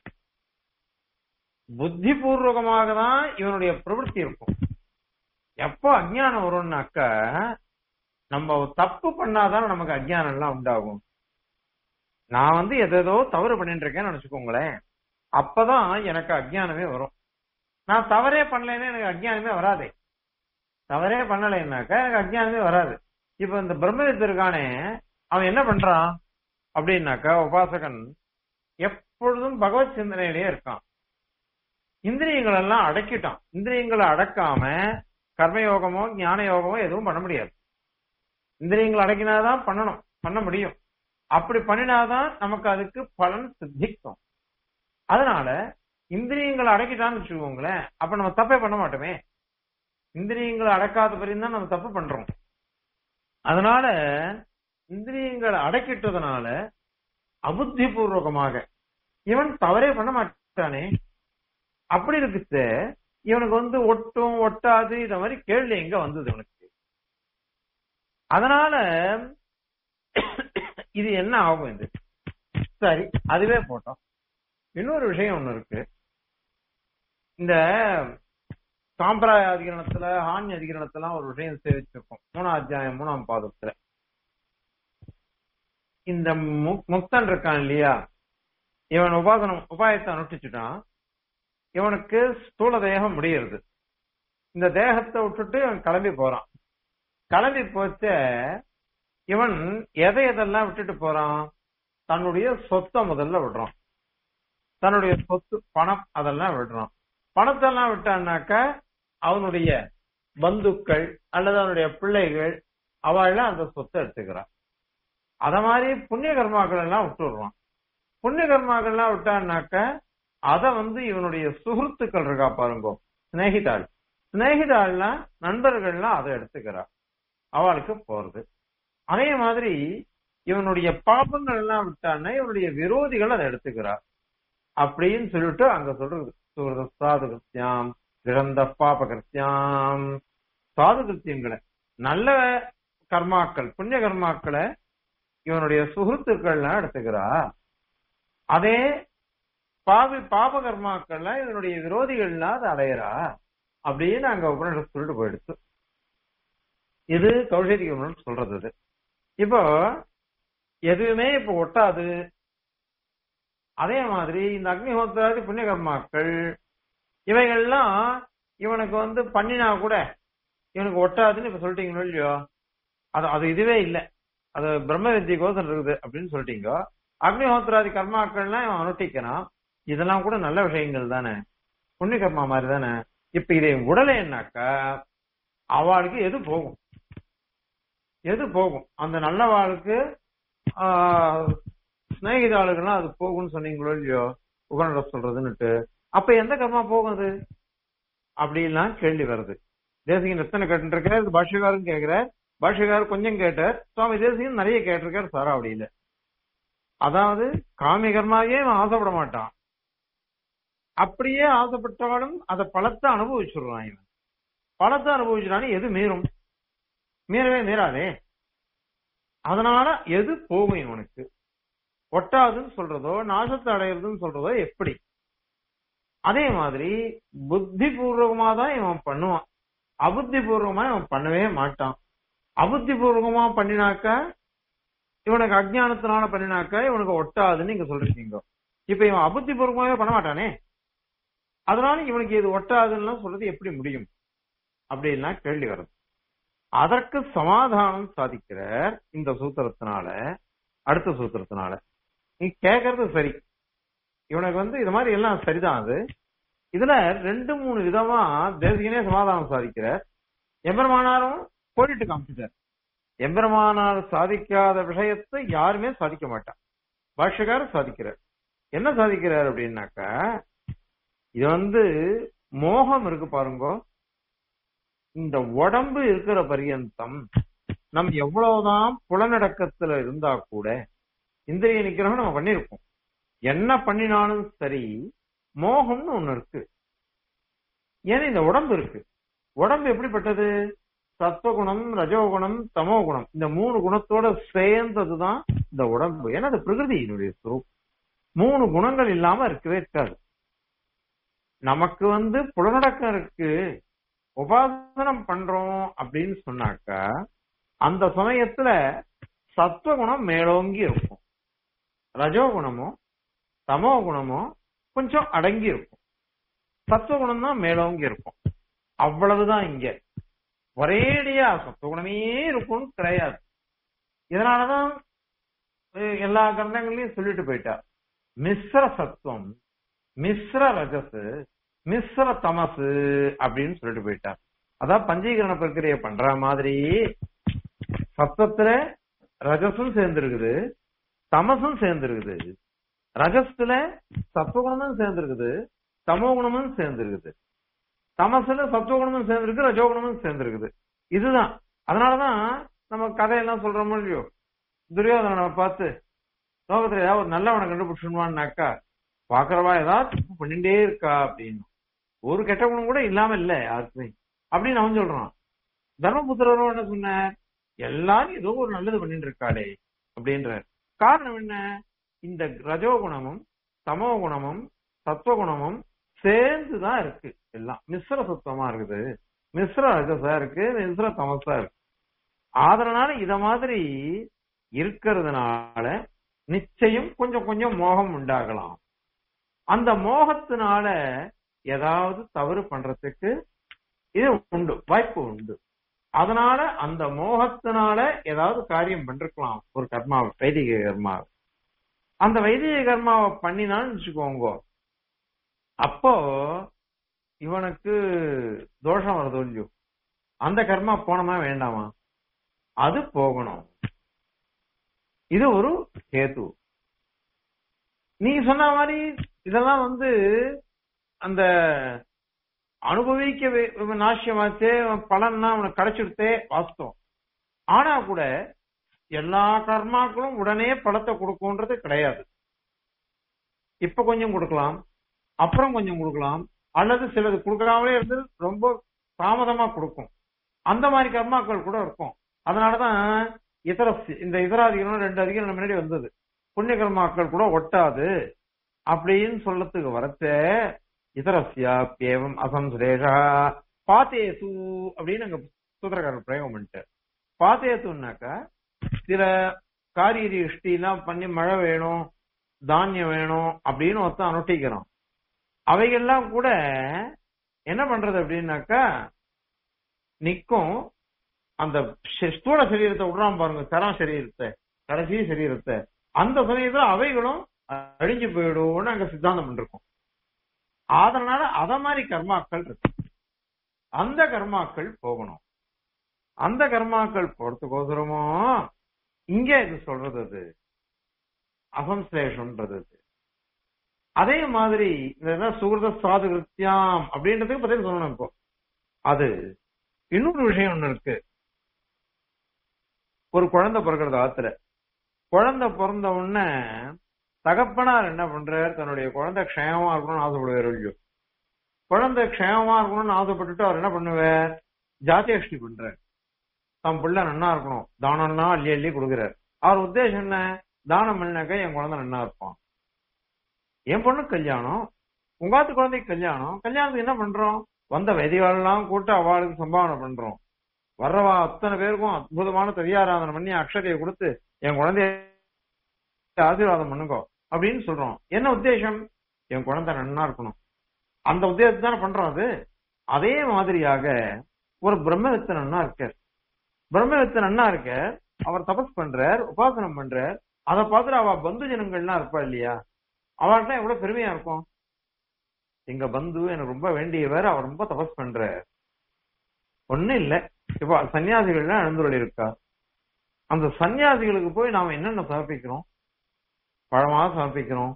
புத்தி பூர்வகமாக தான் இவனுடைய பிரவൃத்தி இருக்கும் எப்போ அஜ்ஞானம் வரும்னாக்க நம்ம தப்பு பண்ணாதான் நமக்கு அஜ்ஞானம் எல்லாம் உண்டாகும் நான் வந்து எதேதோ தவறு பண்ணிட்டு இருக்கேன்னு நினைச்சுக்கோங்களேன் அப்பதான் எனக்கு அஜ்ஞானமே வரும் நான் தவறே பண்ணலைன்னா எனக்கு அஜ்ஞானமே வராதே தவறே பண்ணலைன்னாக்கா எனக்கு அஜ்ஞானமே வராது இப்ப இந்த பிரம்மவித்து இருக்கானே அவன் என்ன பண்றான் அப்படின்னாக்கா உபாசகன் எப்பொழுதும் பகவத் சிந்தனையிலேயே இருக்கான் இந்திரியங்கள் எல்லாம் அடக்கிட்டான் இந்திரியங்களை அடக்காம கர்மயோகமோ ஞான யோகமோ எதுவும் பண்ண முடியாது இந்திரியங்களை அடக்கினாதான் பண்ணணும் பண்ண முடியும் அப்படி பண்ணினாதான் நமக்கு அதுக்கு பலன் சித்திக்கும் அதனால இந்திரியங்களை அடக்கிட்டான்னு வச்சுக்கோங்களேன் அப்ப நம்ம தப்பே பண்ண மாட்டோமே இந்திரியங்களை அடக்காத பிறகு தான் நம்ம தப்பு பண்றோம் அதனால இந்திரியங்களை அடக்கிட்டதுனால அபுத்தி பூர்வகமாக இவன் தவறே பண்ண மாட்டானே அப்படி இருக்குது இவனுக்கு வந்து ஒட்டும் ஒட்டாது இந்த மாதிரி கேள்வி எங்க வந்தது இவனுக்கு அதனால இது என்ன ஆகும் இது சரி அதுவே போட்டோம் இன்னொரு விஷயம் ஒண்ணு இருக்கு இந்த சாம்பிராய அதிகரணத்துல ஹானி அதிகரணத்துல ஒரு விஷயம் சேவிச்சிருக்கோம் மூணாம் அத்தியாயம் மூணாம் பாதத்துல இந்த மு- முக்தன் இருக்கான் இல்லையா இவன் உபாசனம் உபாயத்தை அனுஷ்டிச்சுட்டான் இவனுக்கு ஸ்தூல தேகம் முடியுது இந்த தேகத்தை விட்டுட்டு இவன் கிளம்பி போறான் கிளம்பி போச்ச இவன் எதை எதெல்லாம் விட்டுட்டு போறான் தன்னுடைய சொத்தை முதல்ல விடுறான் தன்னுடைய சொத்து பணம் அதெல்லாம் விடுறான் பணத்தெல்லாம் விட்டான்னாக்க அவனுடைய பந்துக்கள் அல்லது அவனுடைய பிள்ளைகள் அவள்லாம் அந்த சொத்தை எடுத்துக்கிறான் அத மாதிரி புண்ணிய கர்மாக்கள் எல்லாம் விட்டுடுறான் புண்ணிய கர்மாக்கள் எல்லாம் விட்டான்னாக்க அத வந்து இவனுடைய சுகிருத்துக்கள் இருக்கா பாருங்க சிநேகிதாள் சிநேகிதாள்லாம் நண்பர்கள்லாம் அதை எடுத்துக்கிறா அவளுக்கு போறது அதே மாதிரி இவனுடைய பாபங்கள் எல்லாம் விட்டான்னா இவனுடைய விரோதிகள் அதை எடுத்துக்கிறா அப்படின்னு சொல்லிட்டு அங்க சொல்றது சுகிருத சாது கிருத்தியாம் இழந்த பாப கிருத்தியாம் சாது கிருத்தியங்களை நல்ல கர்மாக்கள் புண்ணிய கர்மாக்களை இவனுடைய சுகிருத்துக்கள்லாம் எடுத்துக்கிறா அதே பாவி பாப கர்மாக்கள்லாம் இவனுடைய விரோதிகள்லாம் அதை அடையிறா அப்படின்னு அங்க உபநிஷத்து சொல்லிட்டு போயிடுச்சு இது கௌஷேரிக உபநிஷத்து சொல்றது இது இப்போ எதுவுமே இப்ப ஒட்டாது அதே மாதிரி இந்த அக்னிஹோத்திராதி புண்ணிய கர்மாக்கள் இவைகள்லாம் இவனுக்கு வந்து பண்ணினா கூட இவனுக்கு ஒட்டாதுன்னு இப்ப சொல்லிட்டீங்களோ இல்லையோ அது அது இதுவே இல்லை அது பிரம்ம வித்தியகோசம் இருக்குது அப்படின்னு சொல்லிட்டீங்க அக்னிஹோத்திராதி கர்மாக்கள்லாம் இவன் அனுஷ்டிக்கிறான் இதெல்லாம் கூட நல்ல விஷயங்கள் தானே புண்ணிய கர்மா மாதிரி தானே இப்ப இதை உடலைன்னாக்கா அவளுக்கு எது போகும் எது போகும் அந்த நல்ல வாழ்க்கு ஸ்நேகிதாளுக்கெல்லாம் அது போகும்னு சொன்னீங்களோ இல்லையோ உகனட சொல்றதுன்னுட்டு அப்ப எந்த கர்மா போகும் அது அப்படின்லாம் கேள்வி வருது தேசிகன் எத்தனை கேட்டுருக்காரு பாஷ்யகாரும் கேட்கிறார் பாஷ்யகார் கொஞ்சம் கேட்டார் சுவாமி தேசிகன் நிறைய கேட்டிருக்கார் சாரா அப்படியில அதாவது காமி கர்மாவே அவன் ஆசைப்பட மாட்டான் அப்படியே ஆசைப்பட்டாலும் அதை பழத்தை அனுபவிச்சுடுறான் இவன் பழத்தை அனுபவிச்சுட்டானே எது மீறும் மீறவே மீறாதே அதனால எது போகும் இவனுக்கு ஒட்டாதுன்னு சொல்றதோ நாசத்தை அடையிறதுன்னு சொல்றதோ எப்படி அதே மாதிரி புத்தி பூர்வகமா தான் இவன் பண்ணுவான் அபுத்தி பூர்வமா இவன் பண்ணவே மாட்டான் அபுத்தி பூர்வகமா பண்ணினாக்கா இவனுக்கு அஜ்ஞானத்தினால பண்ணினாக்கா இவனுக்கு ஒட்டாதுன்னு நீங்க சொல்றீங்க இப்ப இவன் அபுத்தி பூர்வமாவே பண்ண மாட்டானே அதனால இவனுக்கு இது ஒட்டாதுன்னு சொல்றது எப்படி முடியும் அப்படின்னா கேள்வி வருது அதற்கு சமாதானம் சாதிக்கிறார் இந்த சூத்திரத்தினால அடுத்த சூத்திரத்தினால நீ கேக்குறது சரி இவனுக்கு வந்து இது மாதிரி எல்லாம் சரிதான் அது இதுல ரெண்டு மூணு விதமா தேசிகனே சமாதானம் சாதிக்கிறார் எம்பெருமானாரும் கோடிட்டு காமிச்சிட்டார் எம்பெருமானார் சாதிக்காத விஷயத்தை யாருமே சாதிக்க மாட்டான் பாஷ்யக்காரர் சாதிக்கிறார் என்ன சாதிக்கிறார் அப்படின்னாக்கா இது வந்து மோகம் இருக்கு பாருங்க இந்த உடம்பு இருக்கிற பரியந்தம் நம்ம எவ்வளவுதான் புலநடக்கத்துல இருந்தா கூட இந்திரிய நிக்கிறோம் நம்ம பண்ணிருப்போம் என்ன பண்ணினாலும் சரி மோகம்னு ஒண்ணு இருக்கு ஏன்னா இந்த உடம்பு இருக்கு உடம்பு எப்படிப்பட்டது சத்வகுணம் ரஜோகுணம் தமோ குணம் இந்த மூணு குணத்தோட சேர்ந்ததுதான் இந்த உடம்பு ஏன்னா அது பிரகிருதியினுடைய சுரூப் மூணு குணங்கள் இல்லாம இருக்கவே இருக்காது நமக்கு வந்து புலநடக்கம் இருக்கு உபாசனம் பண்றோம் அப்படின்னு சொன்னாக்கா அந்த சமயத்துல சத்துவகுணம் மேலோங்கி இருக்கும் ரஜோகுணமோ தமோ குணமோ கொஞ்சம் அடங்கி இருக்கும் சத்துவகுணம் தான் மேலோங்கி இருக்கும் அவ்வளவுதான் இங்க ஒரேடியா சத்துவகுணமே இருக்கும்னு கிடையாது இதனாலதான் எல்லா கண்டங்களையும் சொல்லிட்டு போயிட்டா மிஸ்ர சத்துவம் மிஸ்ர ரஜசு மிஸ்ர தமசு அப்படின்னு சொல்லிட்டு போயிட்டார் அதான் பஞ்சீகரண பிரக்கிரிய பண்ற மாதிரி சத்தத்துல ரஜசும் சேர்ந்திருக்குது தமசும் சேர்ந்திருக்குது ரஜஸ்ல சத்துவகுணமும் சேர்ந்திருக்குது தமோ குணமும் சேர்ந்திருக்குது தமசுல சத்துவகுணமும் சேர்ந்திருக்கு ரஜோகுணமும் சேர்ந்திருக்குது இதுதான் அதனாலதான் நம்ம கதையெல்லாம் சொல்றோமோ இல்லையோ துரியோதனனை பார்த்து லோகத்துல ஏதாவது ஒரு நல்லவனை கண்டுபிடிச்சுமான்னாக்கா பாக்குறவா ஏதாவது தப்பு பண்ணிட்டே இருக்கா அப்படின்னு ஒரு கெட்ட குணம் கூட இல்லாம இல்ல யாருக்குமே அப்படின்னு அவன் சொல்றான் தர்மபுத்திரரும் என்ன சொன்ன எல்லாரும் ஏதோ ஒரு நல்லது பண்ணிட்டு இருக்காளே அப்படின்ற காரணம் என்ன இந்த ரஜோகுணமும் தமோ குணமும் சத்துவகுணமும் சேர்ந்துதான் இருக்கு எல்லாம் மிஸ்ர சத்துவமா இருக்குது மிஸ்ர ரஜசா இருக்கு மிஸ்ர தமசா இருக்கு அதனால இத மாதிரி இருக்கிறதுனால நிச்சயம் கொஞ்சம் கொஞ்சம் மோகம் உண்டாகலாம் அந்த மோகத்தினால ஏதாவது தவறு பண்றதுக்கு இது உண்டு வாய்ப்பு உண்டு அதனால அந்த மோகத்தினால ஏதாவது காரியம் பண்ணிருக்கலாம் ஒரு கர்மாவை வைதிக கர்மாவை அந்த வைதிக கர்மாவை பண்ணினான்னு வச்சுக்கோங்க அப்போ இவனுக்கு தோஷம் வருதோ இல்லையோ அந்த கர்மா போனமா வேண்டாமா அது போகணும் இது ஒரு கேது நீ சொன்ன மாதிரி இதெல்லாம் வந்து அந்த அனுபவிக்க நாசியமாச்சே பலன்னா அவனுக்கு கிடைச்சிடுத்தே வாஸ்தவம் ஆனா கூட எல்லா கர்மாக்களும் உடனே பலத்தை கொடுக்கும்ன்றது கிடையாது இப்ப கொஞ்சம் கொடுக்கலாம் அப்புறம் கொஞ்சம் கொடுக்கலாம் அல்லது சிலது கொடுக்காமலே இருந்து ரொம்ப தாமதமா கொடுக்கும் அந்த மாதிரி கர்மாக்கள் கூட இருக்கும் அதனாலதான் இதர இந்த இதர அதிகாரம் ரெண்டு அதிகாரம் முன்னாடி வந்தது புண்ணிய கர்மாக்கள் கூட ஒட்டாது அப்படின்னு சொல்லத்துக்கு வரச்ச இதரஸ்யாப்யேவம் அசம்சுரேஷா பாத்தேசு அப்படின்னு அங்க சூத்திரக்காரர் பிரயோகம் பண்ணிட்டார் பாத்தேசுனாக்கா சில காரிய இஷ்டிலாம் பண்ணி மழை வேணும் தானியம் வேணும் அப்படின்னு ஒருத்தன் அனுஷ்டிக்கிறோம் அவைகள்லாம் கூட என்ன பண்றது அப்படின்னாக்கா நிக்கும் அந்த ஷ- ஸ்தூல சரீரத்தை விடுறான் பாருங்க சரம் சரீரத்தை கடைசி சரீரத்தை அந்த சமயத்துல அவைகளும் அழிஞ்சு போயிடும்னு அங்க சித்தாந்தம் பண்ணிருக்கோம் அதனால அத மாதிரி கர்மாக்கள் இருக்கு அந்த கர்மாக்கள் போகணும் அந்த கர்மாக்கள் போறதுக்கோசரமும் இங்க இது சொல்றது அது அசம்சேஷம்ன்றது அது. அதே மாதிரி இந்த சுகிருத சாது கிருத்தியாம் அப்படின்றதுக்கு பதில் சொல்லணும் இப்போ அது இன்னொரு விஷயம் ஒண்ணு இருக்கு ஒரு குழந்தை பிறக்கிறது ஆத்துல குழந்தை பிறந்த உடனே தகப்பனார் என்ன பண்றாரு தன்னுடைய குழந்தை க்ஷேமமா இருக்கணும்னு ஆசைப்படுவார் இல்லையோ குழந்தை க்ஷேமமா இருக்கணும்னு ஆசைப்பட்டுட்டு அவர் என்ன பண்ணுவார் ஜாத்தியஷ்டி பண்றார் தம் பிள்ளை நன்னா இருக்கணும் தானம்னா அள்ளி அள்ளி கொடுக்குறாரு அவர் உத்தேசம் என்ன தானம் பண்ணாக்க என் குழந்தை நன்னா இருப்பான் என் பொண்ணுக்கு கல்யாணம் உங்காத்து குழந்தைக்கு கல்யாணம் கல்யாணத்துக்கு என்ன பண்றோம் வந்த வெதிவாளெல்லாம் கூட்டு அவளுக்கு சம்பாவனை பண்றோம் வர்றவா அத்தனை பேருக்கும் அற்புதமான தெரியாராதனை பண்ணி அக்ஷதையை கொடுத்து என் குழந்தைய ஆசீர்வாதம் பண்ணுங்க அப்படின்னு சொல்றோம் என்ன உத்தேசம் என் குழந்தை நன்னா இருக்கணும் அந்த உத்தேசத்தை தானே பண்றோம் அது அதே மாதிரியாக ஒரு பிரம்மவித்த நன்னா இருக்கார் பிரம்மவித்த நன்னா இருக்க அவர் தபஸ் பண்றார் உபாசனம் பண்றார் அதை பார்த்துட்டு அவ பந்து ஜனங்கள்லாம் இருப்பா இல்லையா அவர்கிட்ட எவ்வளவு பெருமையா இருக்கும் எங்க பந்து எனக்கு ரொம்ப வேண்டியவர் அவர் ரொம்ப தபஸ் பண்றார் ஒண்ணும் இல்ல இப்ப சன்னியாசிகள்லாம் எழுந்துள்ள இருக்கா அந்த சன்னியாசிகளுக்கு போய் நாம என்னென்ன சமர்ப்பிக்கிறோம் பழமா சமர்ப்பிக்கிறோம்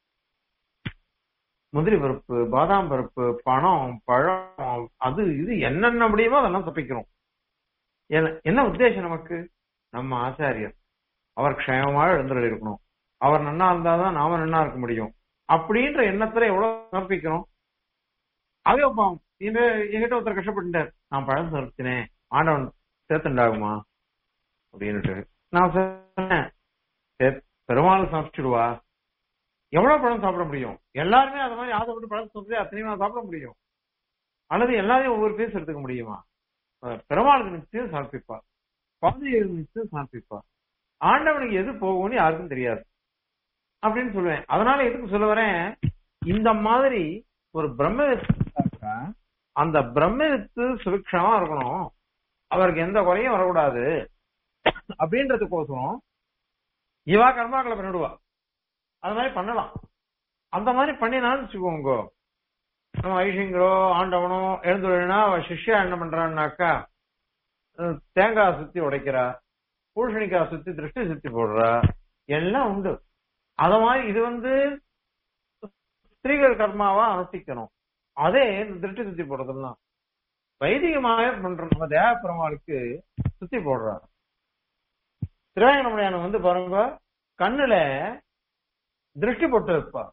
முந்திரி பருப்பு பாதாம் பருப்பு பணம் பழம் அது இது என்னென்ன முடியுமோ அதெல்லாம் சமைக்கிறோம் என்ன- என்ன உத்தேசம் நமக்கு நம்ம ஆச்சாரியர் அவர் க்ஷேமமாக எழுந்துள்ள இருக்கணும் அவர் நன்னா இருந்தாதான் நாம நன்னா இருக்க முடியும் அப்படின்ற எண்ணத்துல எவ்வளவு சமர்ப்பிக்கிறோம் அதே பாவம் இந்த என்கிட்ட ஒருத்தர் கஷ்டப்பட்டுட்டார் நான் பழம் சமர்ப்பிச்சினேன் ஆண்டவன் சேர்த்துண்டாகுமா அப்படின்னுட்டு நான் சொன்னேன் "சே- பெருமாள் சமைச்சிடுவா எவ்வளவு பழம் சாப்பிட முடியும் எல்லாருமே அது மாதிரி ஆசைப்பட்டு பழம் சாப்பிட்டு அத்தனையும் சாப்பிட முடியும் அல்லது எல்லாரையும் ஒவ்வொரு பீஸ் எடுத்துக்க முடியுமா அஹ் பெருமாளுக்கு நிச்சயம் சமர்ப்பிப்பா பாதிரிகளுக்கு நிச்சயம் சமர்ப்பிப்பா ஆண்டவனுக்கு எது போகும்னு யாருக்கும் தெரியாது அப்படின்னு சொல்லுவேன் அதனால எதுக்கு சொல்ல வரேன் இந்த மாதிரி ஒரு பிரம்மவித்து அந்த பிரம்மவித்து சுபிக்ஷமா இருக்கணும் அவருக்கு எந்த குறையும் வரக்கூடாது அப்படின்றதுக்கோசரம் இவா கர்மாக்களை பண்ணிடுவா அது மாதிரி பண்ணலாம் அந்த மாதிரி பண்ணினான்னு வச்சுக்கோங்க நம்ம ஐஷிங்கரோ ஆண்டவனோ எழுந்துள்ளா அவ சிஷ்யா என்ன பண்றான்னாக்கா அஹ் தேங்காய் சுத்தி உடைக்கிறா பூஷணிக்காய் சுத்தி திருஷ்டி சுத்தி போடுறா எல்லாம் உண்டு அத மாதிரி இது வந்து ஸ்திரீகள் கர்மாவா அனுஷ்டிக்கணும் அதே இந்த திருஷ்டி சுத்தி போடுறதெல்லாம் வைதிகமாக பண்றோம் நம்ம தேவ பெருமாளுக்கு சுத்தி போடுறா திருவாயணமுடையான வந்து பாருங்க கண்ணுல திருஷ்டி போட்டு வைப்பா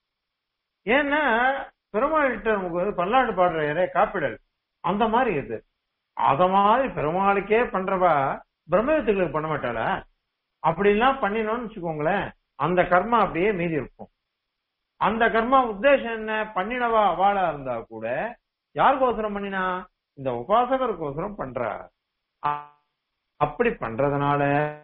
ஏன்னா பெருமாள்கிட்ட நமக்கு வந்து பல்லாண்டு பாடுற காப்பிடல் அந்த மாதிரி இது அத மாதிரி பெருமாளுக்கே பண்றவா பிரம்மவித்துகளுக்கு பண்ண மாட்டாளா அப்படிலாம் பண்ணினோம்னு வச்சுக்கோங்களேன் அந்த கர்மா அப்படியே மீதி இருக்கும் அந்த கர்மா உத்தேசம் என்ன பண்ணினவா அவாளா இருந்தா கூட யாருக்கோசரம் பண்ணினா இந்த உபாசகருக்கோசரம் பண்றா அ- அப்படி பண்றதுனால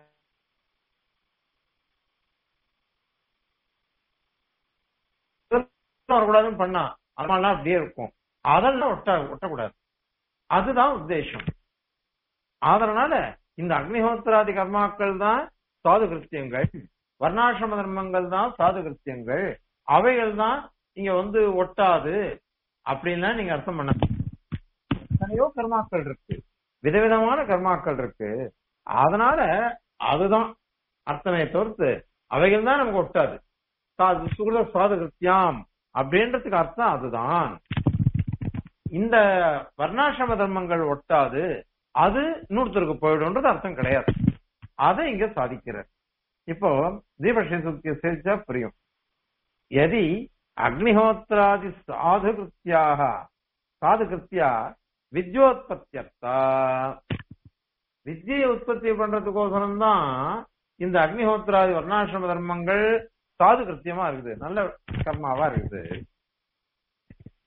வரக்கூடாதுன்னு பண்ணா அதெல்லாம் அப்படியே இருக்கும் அதெல்லாம் ஒட்ட ஒட்டக்கூடாது அதுதான் உத்தேசம் அதனால இந்த அக்னிஹோத்திராதி கர்மாக்கள் தான் சாது கிருத்தியங்கள் வர்ணாசிரம தர்மங்கள் தான் சாது கிருத்தியங்கள் அவைகள் தான் இங்க வந்து ஒட்டாது அப்படின்லாம் நீங்க அர்த்தம் பண்ண எத்தனையோ கர்மாக்கள் இருக்கு விதவிதமான கர்மாக்கள் இருக்கு அதனால அதுதான் அர்த்தமே தவிர்த்து அவைகள் தான் நமக்கு ஒட்டாது சாது சுகிருத சாது கிருத்தியாம் அப்படின்றதுக்கு அர்த்தம் அதுதான் இந்த வர்ணாசிரம தர்மங்கள் ஒட்டாது அது இன்னொருத்தருக்கு போயிடும்ன்றது அர்த்தம் கிடையாது அதை இங்க சாதிக்கிறார் இப்போ தீபக்ஷி சுத்திய சேர்த்தா புரியும் எதி அக்னிஹோத்திராதி சாது கிருத்தியாக சாது கிருத்தியா வித்யோத்பத்தியர்த்தா வித்தியை உற்பத்தி பண்றதுக்கோசரம் தான் இந்த அக்னிஹோத்திராதி வர்ணாசிரம தர்மங்கள் சாது கிருத்தியமா இருக்குது நல்ல கர்மாவா இருக்குது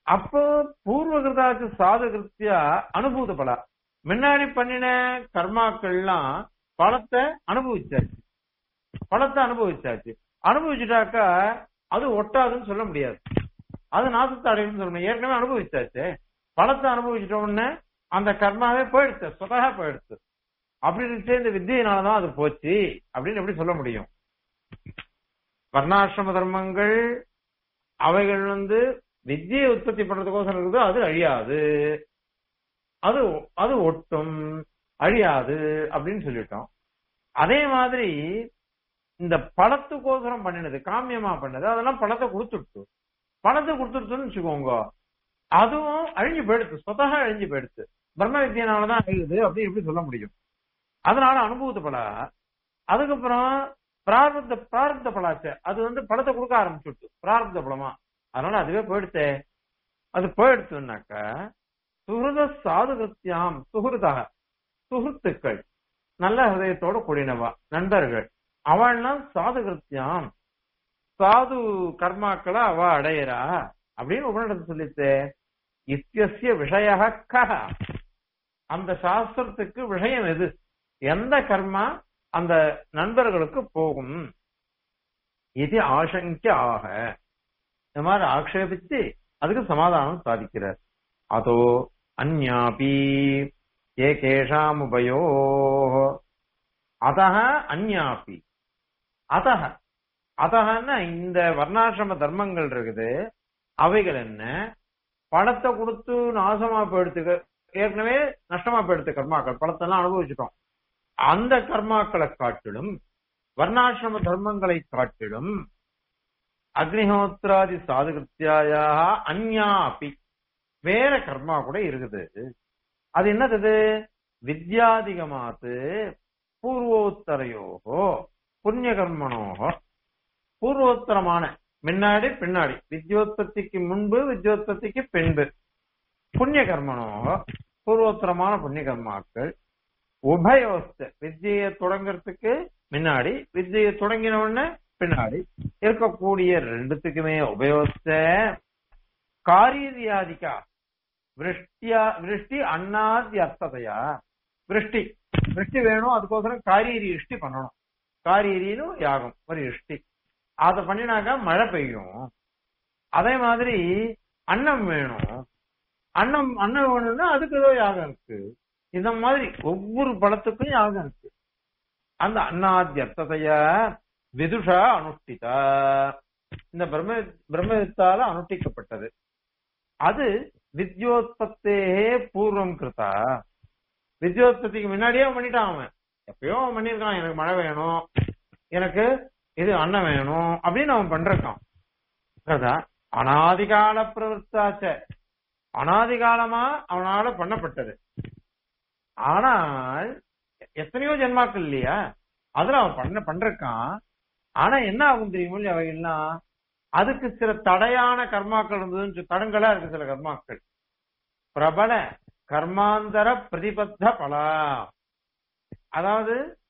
அப்போ பூர்வகிருதாச்சு சாது கிருத்தியா அனுபூத பல முன்னாடி பண்ணின கர்மாக்கள்லாம் பலத்தை அனுபவிச்சாச்சு பலத்தை அனுபவிச்சாச்சு அனுபவிச்சுட்டாக்கா அது ஒட்டாதுன்னு சொல்ல முடியாது அது நாசத்தை அடையும்னு சொல்ல முடியாது ஏற்கனவே அனுபவிச்சாச்சு பலத்தை அனுபவிச்சிட்ட உடனே அந்த கர்மாவே போயிடுச்சு சொதகா போயிடுச்சு அப்படி இருந்துச்சு இந்த வித்தியினாலதான் அது போச்சு அப்படின்னு எப்படி சொல்ல முடியும் வர்ணாசிரம தர்மங்கள் அவைகள் வந்து வித்தியை உற்பத்தி பண்றதுக்கோசரம் இருக்குது அது அழியாது அது அது ஒட்டும் அழியாது அப்படின்னு சொல்லிட்டோம் அதே மாதிரி இந்த பழத்துக்கோசரம் பண்ணினது காமியமா பண்ணது அதெல்லாம் பழத்தை கொடுத்துடுச்சு பணத்தை கொடுத்துருச்சுன்னு வச்சுக்கோங்க அதுவும் அழிஞ்சு போயிடுச்சு சொத்தகா அழிஞ்சு போயிடுச்சு பிரம்ம வித்தியனாலதான் அழியுது அப்படின்னு எப்படி சொல்ல முடியும் அதனால அனுபவத்து பல அதுக்கப்புறம் பிராரப்த பிராரப்த பலாச்ச அது வந்து பழத்தை கொடுக்க ஆரம்பிச்சுட்டு பிராரப்த பழமா அதனால அதுவே போயிடுச்சே அது போயிடுச்சுனாக்க சுகிருத சாதுகத்தியாம் சுகிருதாக சுகிருத்துக்கள் நல்ல ஹதயத்தோட கூடினவா நண்பர்கள் அவள்லாம் சாதுகிருத்தியாம் சாது கர்மாக்களை அவ அடையிறா அப்படின்னு உபநிடத்து சொல்லிச்சு இத்தியசிய விஷய கஹ அந்த சாஸ்திரத்துக்கு விஷயம் எது எந்த கர்மா அந்த நண்பர்களுக்கு போகும் இது ஆசங்க ஆக இந்த மாதிரி ஆக்ஷேபிச்சு அதுக்கு சமாதானம் சாதிக்கிறார் அதோ அந்யாபி ஏகேஷாம் உபயோ அதக அந்யாபி அதக அதகன்னா இந்த வர்ணாசிரம தர்மங்கள் இருக்குது அவைகள் என்ன பணத்தை கொடுத்து நாசமா போயிடுத்து ஏற்கனவே நஷ்டமா போயிடுத்து கர்மாக்கள் பணத்தெல்லாம் அனுபவிச்சுட்டோம் அந்த கர்மாக்களை காட்டிலும் வர்ணாசிரம தர்மங்களை காட்டிலும் அக்னிஹோத்ராதி சாதுகிருத்தியாயா அந்யா அப்பி வேற கர்மா கூட இருக்குது அது என்னது வித்யாதிகமாத்து பூர்வோத்தரையோகோ புண்ணிய கர்மனோகோ பூர்வோத்தரமான முன்னாடி பின்னாடி வித்யோத்பத்திக்கு முன்பு வித்யோத்பத்திக்கு பின்பு புண்ணிய கர்மனோகோ பூர்வோத்தரமான புண்ணிய கர்மாக்கள் உபயோஸ்த வித்தியை தொடங்குறதுக்கு முன்னாடி வித்தியை தொடங்கின உடனே பின்னாடி இருக்கக்கூடிய ரெண்டுத்துக்குமே உபயோஸ்த காரீரியாதிக்கா விருஷ்டியா விருஷ்டி அண்ணாதி அர்த்ததையா விருஷ்டி விருஷ்டி வேணும் அதுக்கோசரம் காரீரி இஷ்டி பண்ணணும் காரீரின்னு யாகம் ஒரு இஷ்டி அதை பண்ணினாக்கா மழை பெய்யும் அதே மாதிரி அன்னம் வேணும் அன்னம் அன்னம் வேணும்னா அதுக்கு ஏதோ யாகம் இருக்கு இந்த மாதிரி ஒவ்வொரு பழத்துக்கும் யாகம் இருக்கு அந்த அண்ணாத்தியர்த்ததைய விதுஷா அனுஷ்டிதா இந்த பிரம்ம பிரம்மத்தால அனுஷ்டிக்கப்பட்டது அது வித்யோத்பத்தே பூர்வம் கிருதா வித்யோத்பத்திக்கு முன்னாடியே அவன் பண்ணிட்டான் அவன் எப்பயோ அவன் பண்ணிருக்கான் எனக்கு மழை வேணும் எனக்கு இது அன்னம் வேணும் அப்படின்னு அவன் பண்றான் அனாதிகால பிரவர்த்தாச்ச அனாதிகாலமா அவனால பண்ணப்பட்டது ஆனால் எத்தனையோ ஜென்மாக்கள் இல்லையா அதுல அவன் பண்ண பண்றான் ஆனா என்ன ஆகும் தெரியுமோ இல்லையா அவைகள்லாம் அதுக்கு சில தடையான கர்மாக்கள் இருந்ததுன்னு தடங்களா இருக்கு சில கர்மாக்கள் பிரபல கர்மாந்தர பிரதிபத்த பலா அதாவது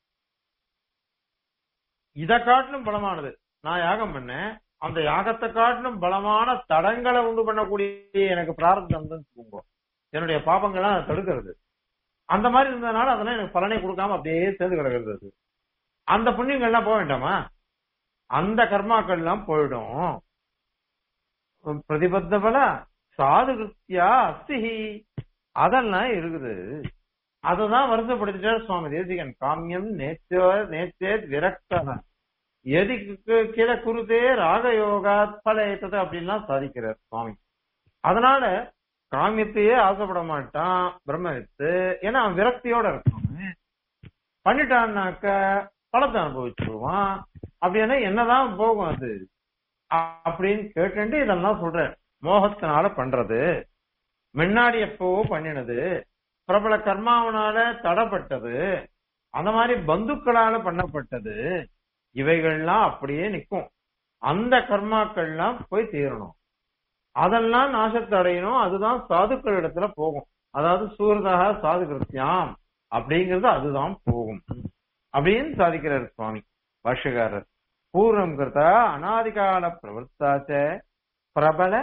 இத காட்டிலும் பலமானது நான் யாகம் பண்ணேன் அந்த யாகத்தை காட்டிலும் பலமான தடங்களை உண்டு பண்ணக்கூடிய எனக்கு பிரார்த்தம் வச்சுக்கோங்க என்னுடைய பாபங்கள்லாம் அதை தடுக்கிறது அந்த மாதிரி இருந்ததுனால அதெல்லாம் எனக்கு பலனை கொடுக்காம அப்படியே சேர்ந்து கிடக்கிறது அது அந்த புண்ணியங்கள்லாம் போக வேண்டாமா அந்த கர்மாக்கள் எல்லாம் போயிடும் பிரதிபத்த பல சாது கிருத்தியா அஸ்திஹி அதெல்லாம் இருக்குது அததான் வருத்தப்படுத்திட்டார் சுவாமி தேசிகன் காமியம் நேச்சோ நேச்சேத் விரக்தன எதுக்கு கீழே குருதே ராகயோகாத் பலயத்தது அப்படின்லாம் சாதிக்கிறார் சுவாமி அதனால காமியத்தையே ஆசைப்பட மாட்டான் பிரம்மவித்து ஏன்னா அவன் விரக்தியோட இருக்கான் பண்ணிட்டான்னாக்க பழத்தை அனுபவிச்சுடுவான் அப்படின்னா என்னதான் போகும் அது அப்படின்னு கேட்டு இதெல்லாம் சொல்ற மோகத்தினால பண்றது முன்னாடி எப்பவோ பண்ணினது பிரபல கர்மாவனால தடப்பட்டது அந்த மாதிரி பந்துக்களால பண்ணப்பட்டது இவைகள்லாம் அப்படியே நிக்கும் அந்த கர்மாக்கள்லாம் போய் தீரணும் அதெல்லாம் நாசத்தை அடையணும் அதுதான் சாதுக்கள் இடத்துல போகும் அதாவது சூரதாக சாது கிருத்தியாம் அப்படிங்கிறது அதுதான் போகும் அப்படின்னு சாதிக்கிறார் சுவாமி பாஷ்யக்காரர் பூர்வம் கிருத்தா அனாதிகால பிரவர்த்தாச்ச பிரபல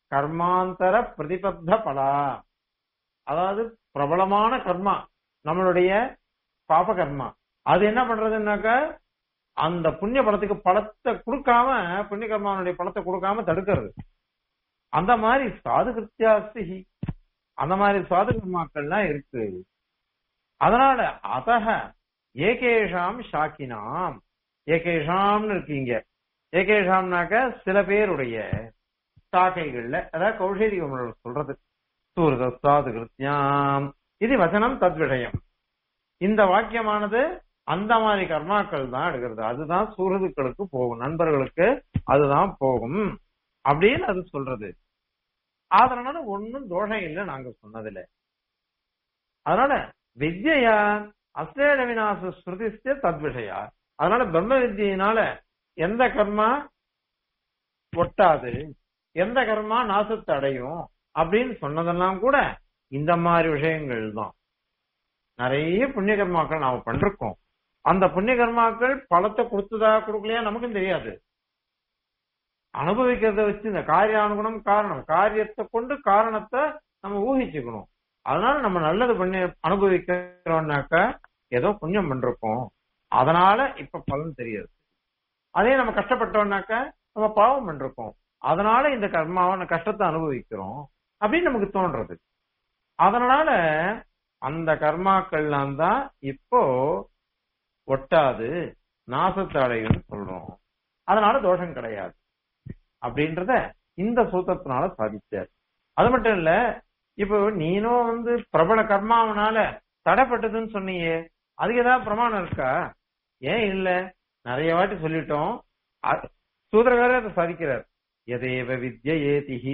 கர்மாந்தர பிரதிபத்த பலா அதாவது பிரபலமான கர்மா நம்மளுடைய பாப கர்மா அது என்ன பண்றதுன்னாக்கா அந்த புண்ணிய பலத்துக்கு பலத்தை கொடுக்காம புண்ணிய கர்மாவனுடைய பலத்தை கொடுக்காம தடுக்கிறது அந்த மாதிரி சாது கிருத்தியாஸ்தி அந்த மாதிரி சாது கர்மாக்கள்லாம் இருக்கு அதனால அதக ஏகேஷாம் ஷாக்கினாம் ஏகேஷாம்னு இருக்கீங்க ஏகேஷாம்னாக்க சில பேருடைய சாக்கைகள்ல அதாவது கௌஷேரி சொல்றது சூரத சாது கிருத்தியாம் இது வசனம் தத் விஷயம் இந்த வாக்கியமானது அந்த மாதிரி கர்மாக்கள் தான் எடுக்கிறது அதுதான் சூரதுக்களுக்கு போகும் நண்பர்களுக்கு அதுதான் போகும் அப்படின்னு அது சொல்றது அதனால ஒன்னும் தோஷம் இல்லை நாங்க சொன்னதுல அதனால வித்யா அஸ்லேட விநாச ஸ்ருதிஸ்தே தத் விஷயா அதனால பிரம்ம வித்தியினால எந்த கர்மா ஒட்டாது எந்த கர்மா நாசத்தை அடையும் அப்படின்னு சொன்னதெல்லாம் கூட இந்த மாதிரி விஷயங்கள் தான் நிறைய புண்ணிய கர்மாக்கள் நாம பண்றோம் அந்த புண்ணிய கர்மாக்கள் பலத்தை கொடுத்ததா கொடுக்கலையா நமக்கும் தெரியாது அனுபவிக்கிறத வச்சு இந்த காரியானுகுணம் காரணம் காரியத்தை கொண்டு காரணத்தை நம்ம ஊகிச்சுக்கணும் அதனால நம்ம நல்லது பண்ணி அனுபவிக்கிறோம்னாக்க ஏதோ புண்ணியம் பண்றோம் அதனால இப்ப பலன் தெரியாது அதே நம்ம கஷ்டப்பட்டோம்னாக்க நம்ம பாவம் பண்றோம் அதனால இந்த கர்மாவை கஷ்டத்தை அனுபவிக்கிறோம் அப்படின்னு நமக்கு தோன்றது அதனால அந்த கர்மாக்கள்லாம் தான் இப்போ ஒட்டாது நாசத்தை அடையும் சொல்றோம் அதனால தோஷம் கிடையாது அப்படின்றத இந்த சூத்திரத்தினால சாதிச்சார் அது மட்டும் இல்ல இப்போ நீனும் வந்து பிரபல கர்மாவனால தடைப்பட்டதுன்னு சொன்னீங்க அதுக்கு ஏதாவது பிரமாணம் இருக்கா ஏன் இல்ல நிறைய வாட்டி சொல்லிட்டோம் சூத்திரக்காரர் அதை சாதிக்கிறார் எதேவ வித்ய ஏதிஹி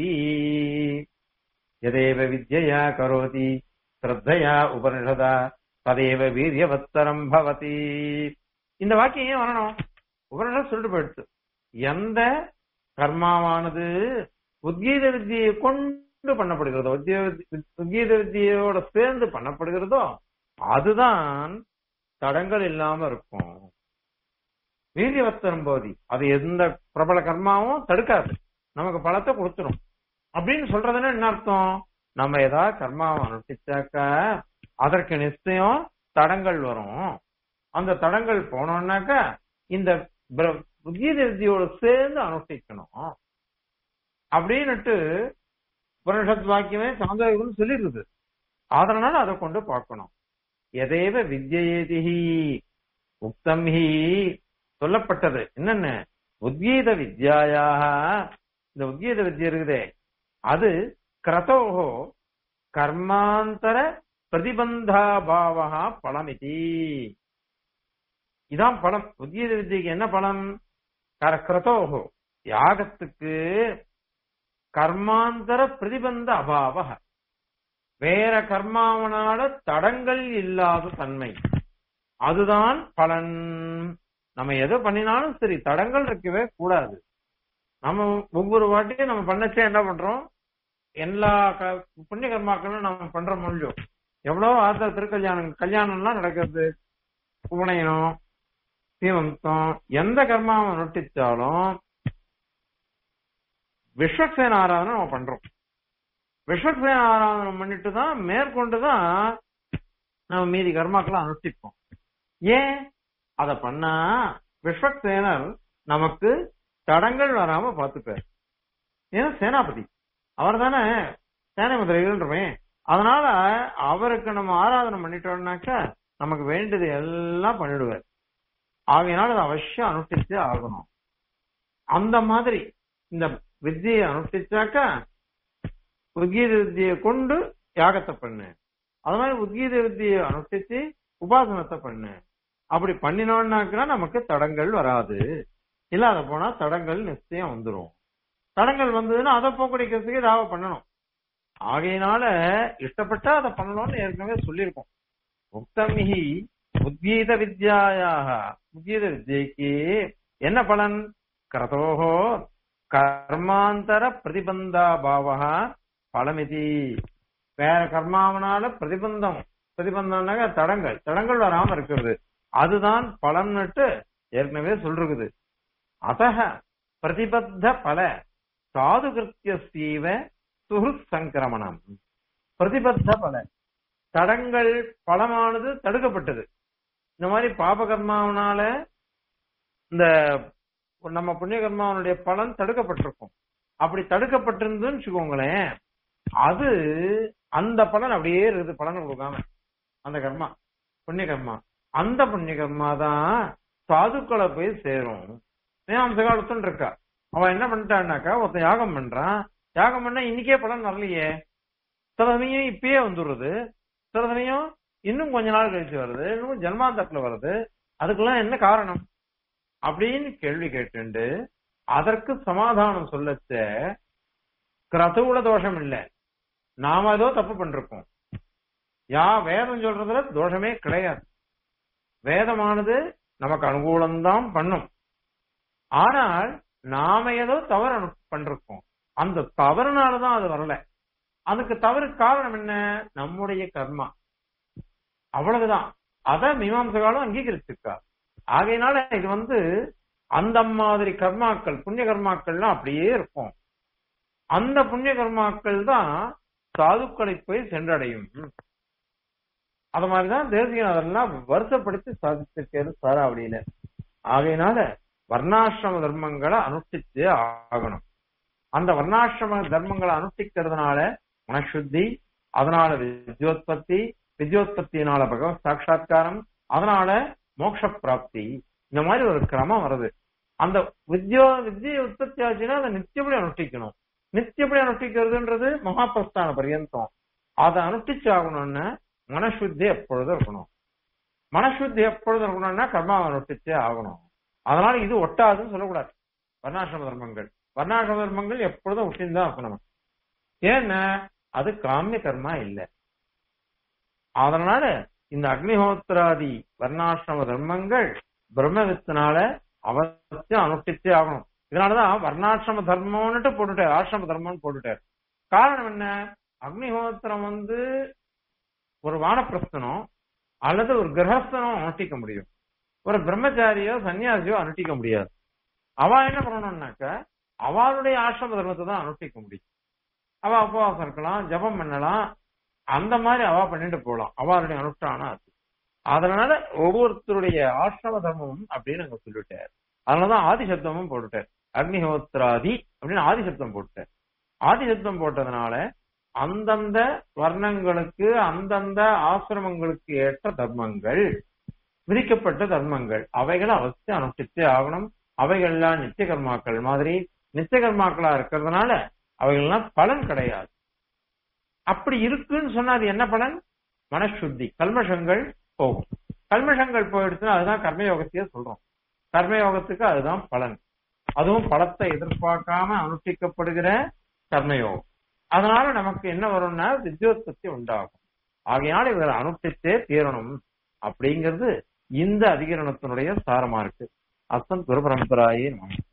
எதேவ வித்யா கரோதி ஸ்ரத்தையா உபனிஷதா ததேவ வீரியவத்தரம் பவதி இந்த வாக்கியம் ஏன் வரணும் உபனிஷத் சொல்லிட்டு போயிடுச்சு எந்த கர்மாவானது உத்கீத வித்தியை கொண்டு பண்ணப்படுகிறதோ உத்கீத வித்தியோட சேர்ந்து பண்ணப்படுகிறதோ அதுதான் தடங்கள் இல்லாம இருக்கும் வீரியவத்தரம் போதி அது எந்த பிரபல கர்மாவும் தடுக்காது நமக்கு பலத்தை கொடுத்துரும் அப்படின்னு சொல்றதுன்னா என்ன அர்த்தம் நம்ம ஏதாவது கர்மாவை அனுஷ்டிச்சாக்க அதற்கு நிச்சயம் தடங்கள் வரும் அந்த தடங்கள் போனோம்னாக்க இந்த உத்கீத வித்தியோட சேர்ந்து அனுஷ்டிக்கணும் அப்படின்னுட்டு புரஷத் வாக்கியமே சாந்தோகம் சொல்லிருக்குது அதனால அதை கொண்டு பார்க்கணும் எதேவ வித்யேதிஹி உக்தம் ஹி சொல்லப்பட்டது என்னென்ன உத்கீத வித்யாயாக இந்த உத்கீத வித்யா இருக்குதே அது கிரதோகோ கர்மாந்தர பிரதிபந்தாபாவா பலமிதி இதான் பலம் உத்கீத வித்தியக்கு என்ன பலம் கிரதோகோ யாகத்துக்கு கர்மாந்தர பிரதிபந்த அபாவ வேற கர்மாவனால தடங்கள் இல்லாத தன்மை அதுதான் பலன் நம்ம எதை பண்ணினாலும் சரி தடங்கள் இருக்கவே கூடாது நம்ம ஒவ்வொரு வாட்டியும் நம்ம பண்ணச்சே என்ன பண்றோம் எல்லா புண்ணிய கர்மாக்களும் நம்ம பண்ற முடியும் எவ்வளவு ஆத்திர திருக்கல்யாணம் கல்யாணம்லாம் நடக்கிறது உபநயனம் சீமந்தம் எந்த கர்மாவை நொட்டிச்சாலும் விஸ்வக்சேன ஆராதனை நம்ம பண்றோம் விஸ்வக்சேன ஆராதனை பண்ணிட்டு தான் மேற்கொண்டு தான் நம்ம மீதி கர்மாக்களை அனுஷ்டிப்போம் ஏன் அத பண்ணா விஸ்வக்சேனர் நமக்கு தடங்கள் வராம பாத்துப்பார் ஏன்னா சேனாபதி அவர் தானே சேனை முதலிகள்ன்றமே அதனால அவருக்கு நம்ம ஆராதனை பண்ணிட்டோம்னாக்க நமக்கு வேண்டியது எல்லாம் பண்ணிடுவார் ஆகையினால அதை அவசியம் அனுஷ்டிச்சே ஆகணும் அந்த மாதிரி இந்த வித்தியை அனுஷ்டிச்சாக்க உத்கீத வித்தியை கொண்டு யாகத்தை பண்ணு அது மாதிரி உத்கீத வித்தியை அனுஷ்டிச்சு உபாசனத்தை பண்ணு அப்படி பண்ணினோம்னாக்கா நமக்கு தடங்கள் வராது இல்லாத போனா தடங்கள் நிச்சயம் வந்துடும் தடங்கள் வந்ததுன்னா அதை போக்கடிக்கிறதுக்கு ஏதாவது பண்ணணும் ஆகையினால இஷ்டப்பட்டா அதை பண்ணணும்னு ஏற்கனவே சொல்லியிருக்கோம் உக்தமிஹி உத்கீத வித்யாயாக உத்கீத வித்யைக்கு என்ன பலன் கிரதோகோ கர்மாந்தர பிரதிபந்தா பாவகா பலமிதி வேற கர்மாவனால பிரதிபந்தம் பிரதிபந்தம்னாக்க தடங்கள் தடங்கள் வராம இருக்கிறது அதுதான் பலன்னுட்டு ஏற்கனவே சொல்றது அதக பிரதிபத்த பல சாது கிருத்தியசீவ சுஹுத் சங்கிரமணம் பிரதிபத்த பல தடங்கள் பலமானது தடுக்கப்பட்டது இந்த மாதிரி பாபகர்மாவனால இந்த நம்ம புண்ணிய கர்மாவனுடைய பலன் தடுக்கப்பட்டிருக்கும் அப்படி தடுக்கப்பட்டிருந்துன்னு வச்சுக்கோங்களேன் அது அந்த பலன் அப்படியே இருக்குது பலன் கொடுக்காம அந்த கர்மா புண்ணிய கர்மா அந்த புண்ணிய கர்மா தான் சாதுக்களை போய் சேரும் மீமாம்சகா ஒருத்தன் இருக்கா அவன் என்ன பண்ணிட்டான்னாக்கா ஒருத்தன் யாகம் பண்றான் யாகம் பண்ணா இன்னைக்கே பலன் வரலையே சில சமயம் இப்பயே வந்துடுறது சில சமயம் இன்னும் கொஞ்ச நாள் கழிச்சு வருது இன்னும் ஜன்மாந்தத்துல வருது அதுக்கெல்லாம் என்ன காரணம் அப்படின்னு கேள்வி கேட்டுண்டு அதற்கு சமாதானம் சொல்லச்ச கிரதுவுல தோஷம் இல்ல நாம ஏதோ தப்பு பண்றோம் யா வேதம் சொல்றதுல தோஷமே கிடையாது வேதமானது நமக்கு அனுகூலம்தான் பண்ணும் ஆனால் நாம ஏதோ தவறு அனு- பண்றோம் அந்த தவறுனாலதான் அது வரல அதுக்கு தவறு காரணம் என்ன நம்முடைய கர்மா அவ்வளவுதான் அத மீமாம்சகாலும் அங்கீகரிச்சிருக்கா ஆகையினால இது வந்து அந்த மாதிரி கர்மாக்கள் புண்ணிய கர்மாக்கள்லாம் அப்படியே இருக்கும் அந்த புண்ணிய கர்மாக்கள் தான் சாதுக்களை போய் சென்றடையும் அது மாதிரிதான் தேசியநாதர்லாம் வருத்தப்படுத்தி சாதிச்சிருக்காரு சாராவளியில ஆகையினால வர்ணாசிரம தர்மங்களை அனுஷ்டிச்சு ஆகணும் அந்த வர்ணாசிரம தர்மங்களை அனுஷ்டிக்கிறதுனால மனசுத்தி அதனால வித்யோத்பத்தி வித்யோத்பத்தியினால பகவத் சாட்சா்காரம் அதனால மோட்ச பிராப்தி இந்த மாதிரி ஒரு கிரமம் வருது அந்த வித்யோ வித்ய உற்பத்தி ஆச்சுன்னா அதை நித்தியப்படி அனுஷ்டிக்கணும் நித்தியப்படி அனுஷ்டிக்கிறதுன்றது மகாபிரஸ்தான பரியந்தம் அதை அனுஷ்டிச்சு ஆகணும்னா மனசுத்தி எப்பொழுதும் இருக்கணும் மனசுத்தி எப்பொழுதும் இருக்கணும்னா கர்மாவை அனுஷ்டிச்சே ஆகணும் அதனால இது ஒட்டாதுன்னு சொல்லக்கூடாது வர்ணாசிரம தர்மங்கள் வர்ணாசிரம தர்மங்கள் எப்பொழுதும் ஒட்டின்னு தான் இருக்கணும் ஏன்னா அது காமிய கர்மா இல்ல அதனால இந்த அக்னிஹோத்திராதி வர்ணாசிரம தர்மங்கள் பிரம்மவித்தினால அவசியம் அனுஷ்டிச்சே ஆகணும் இதனாலதான் வர்ணாசிரம தர்மம்னுட்டு போட்டுட்டார் ஆசிரம தர்மம்னு போட்டுட்டார் காரணம் என்ன அக்னிஹோத்திரம் வந்து ஒரு வானப்பிரஸ்தனோ அல்லது ஒரு கிரகஸ்தனோ அனுஷ்டிக்க முடியும் ஒரு பிரம்மச்சாரியோ சன்னியாசியோ அனுஷ்டிக்க முடியாது அவ என்ன பண்ணணும்னாக்க அவளுடைய ஆசிரம தர்மத்தை தான் அனுஷ்டிக்க முடியும் அவ உபவாசம் இருக்கலாம் ஜபம் பண்ணலாம் அந்த மாதிரி அவ பண்ணிட்டு போலாம் அவளுடைய அனுஷ்டானம் அது அதனால ஒவ்வொருத்தருடைய ஆசிரம தர்மமும் அப்படின்னு அங்க சொல்லிட்டார் அதனாலதான் ஆதிசப்தமும் போட்டுட்டார் அக்னிஹோத்ராதி அப்படின்னு ஆதிசப்தம் போட்டுட்டார் ஆதிசப்தம் போட்டதுனால அந்தந்த வர்ணங்களுக்கு அந்தந்த ஆசிரமங்களுக்கு ஏற்ற தர்மங்கள் விதிக்கப்பட்ட தர்மங்கள் அவைகளை அவசியம் அனுஷ்டிச்சே ஆகணும் அவைகள்லாம் நித்திய கர்மாக்கள் மாதிரி நித்திய கர்மாக்களா இருக்கிறதுனால அவைகள்லாம் பலன் கிடையாது அப்படி இருக்குன்னு சொன்னா அது என்ன பலன் மனசுத்தி கல்மஷங்கள் போகும் கல்மஷங்கள் போயிடுச்சுன்னா அதுதான் கர்மயோகத்தையே சொல்றோம் கர்மயோகத்துக்கு அதுதான் பலன் அதுவும் பலத்தை எதிர்பார்க்காம அனுஷ்டிக்கப்படுகிற கர்மயோகம் அதனால நமக்கு என்ன வரும்னா வித்யோத்பத்தி உண்டாகும் ஆகையால் இவரை அனுஷ்டித்தே தீரணும் அப்படிங்கிறது இந்த அதிகரணத்தினுடைய சாரமா இருக்கு அசன் குரு பரம்பராயே நமக்கு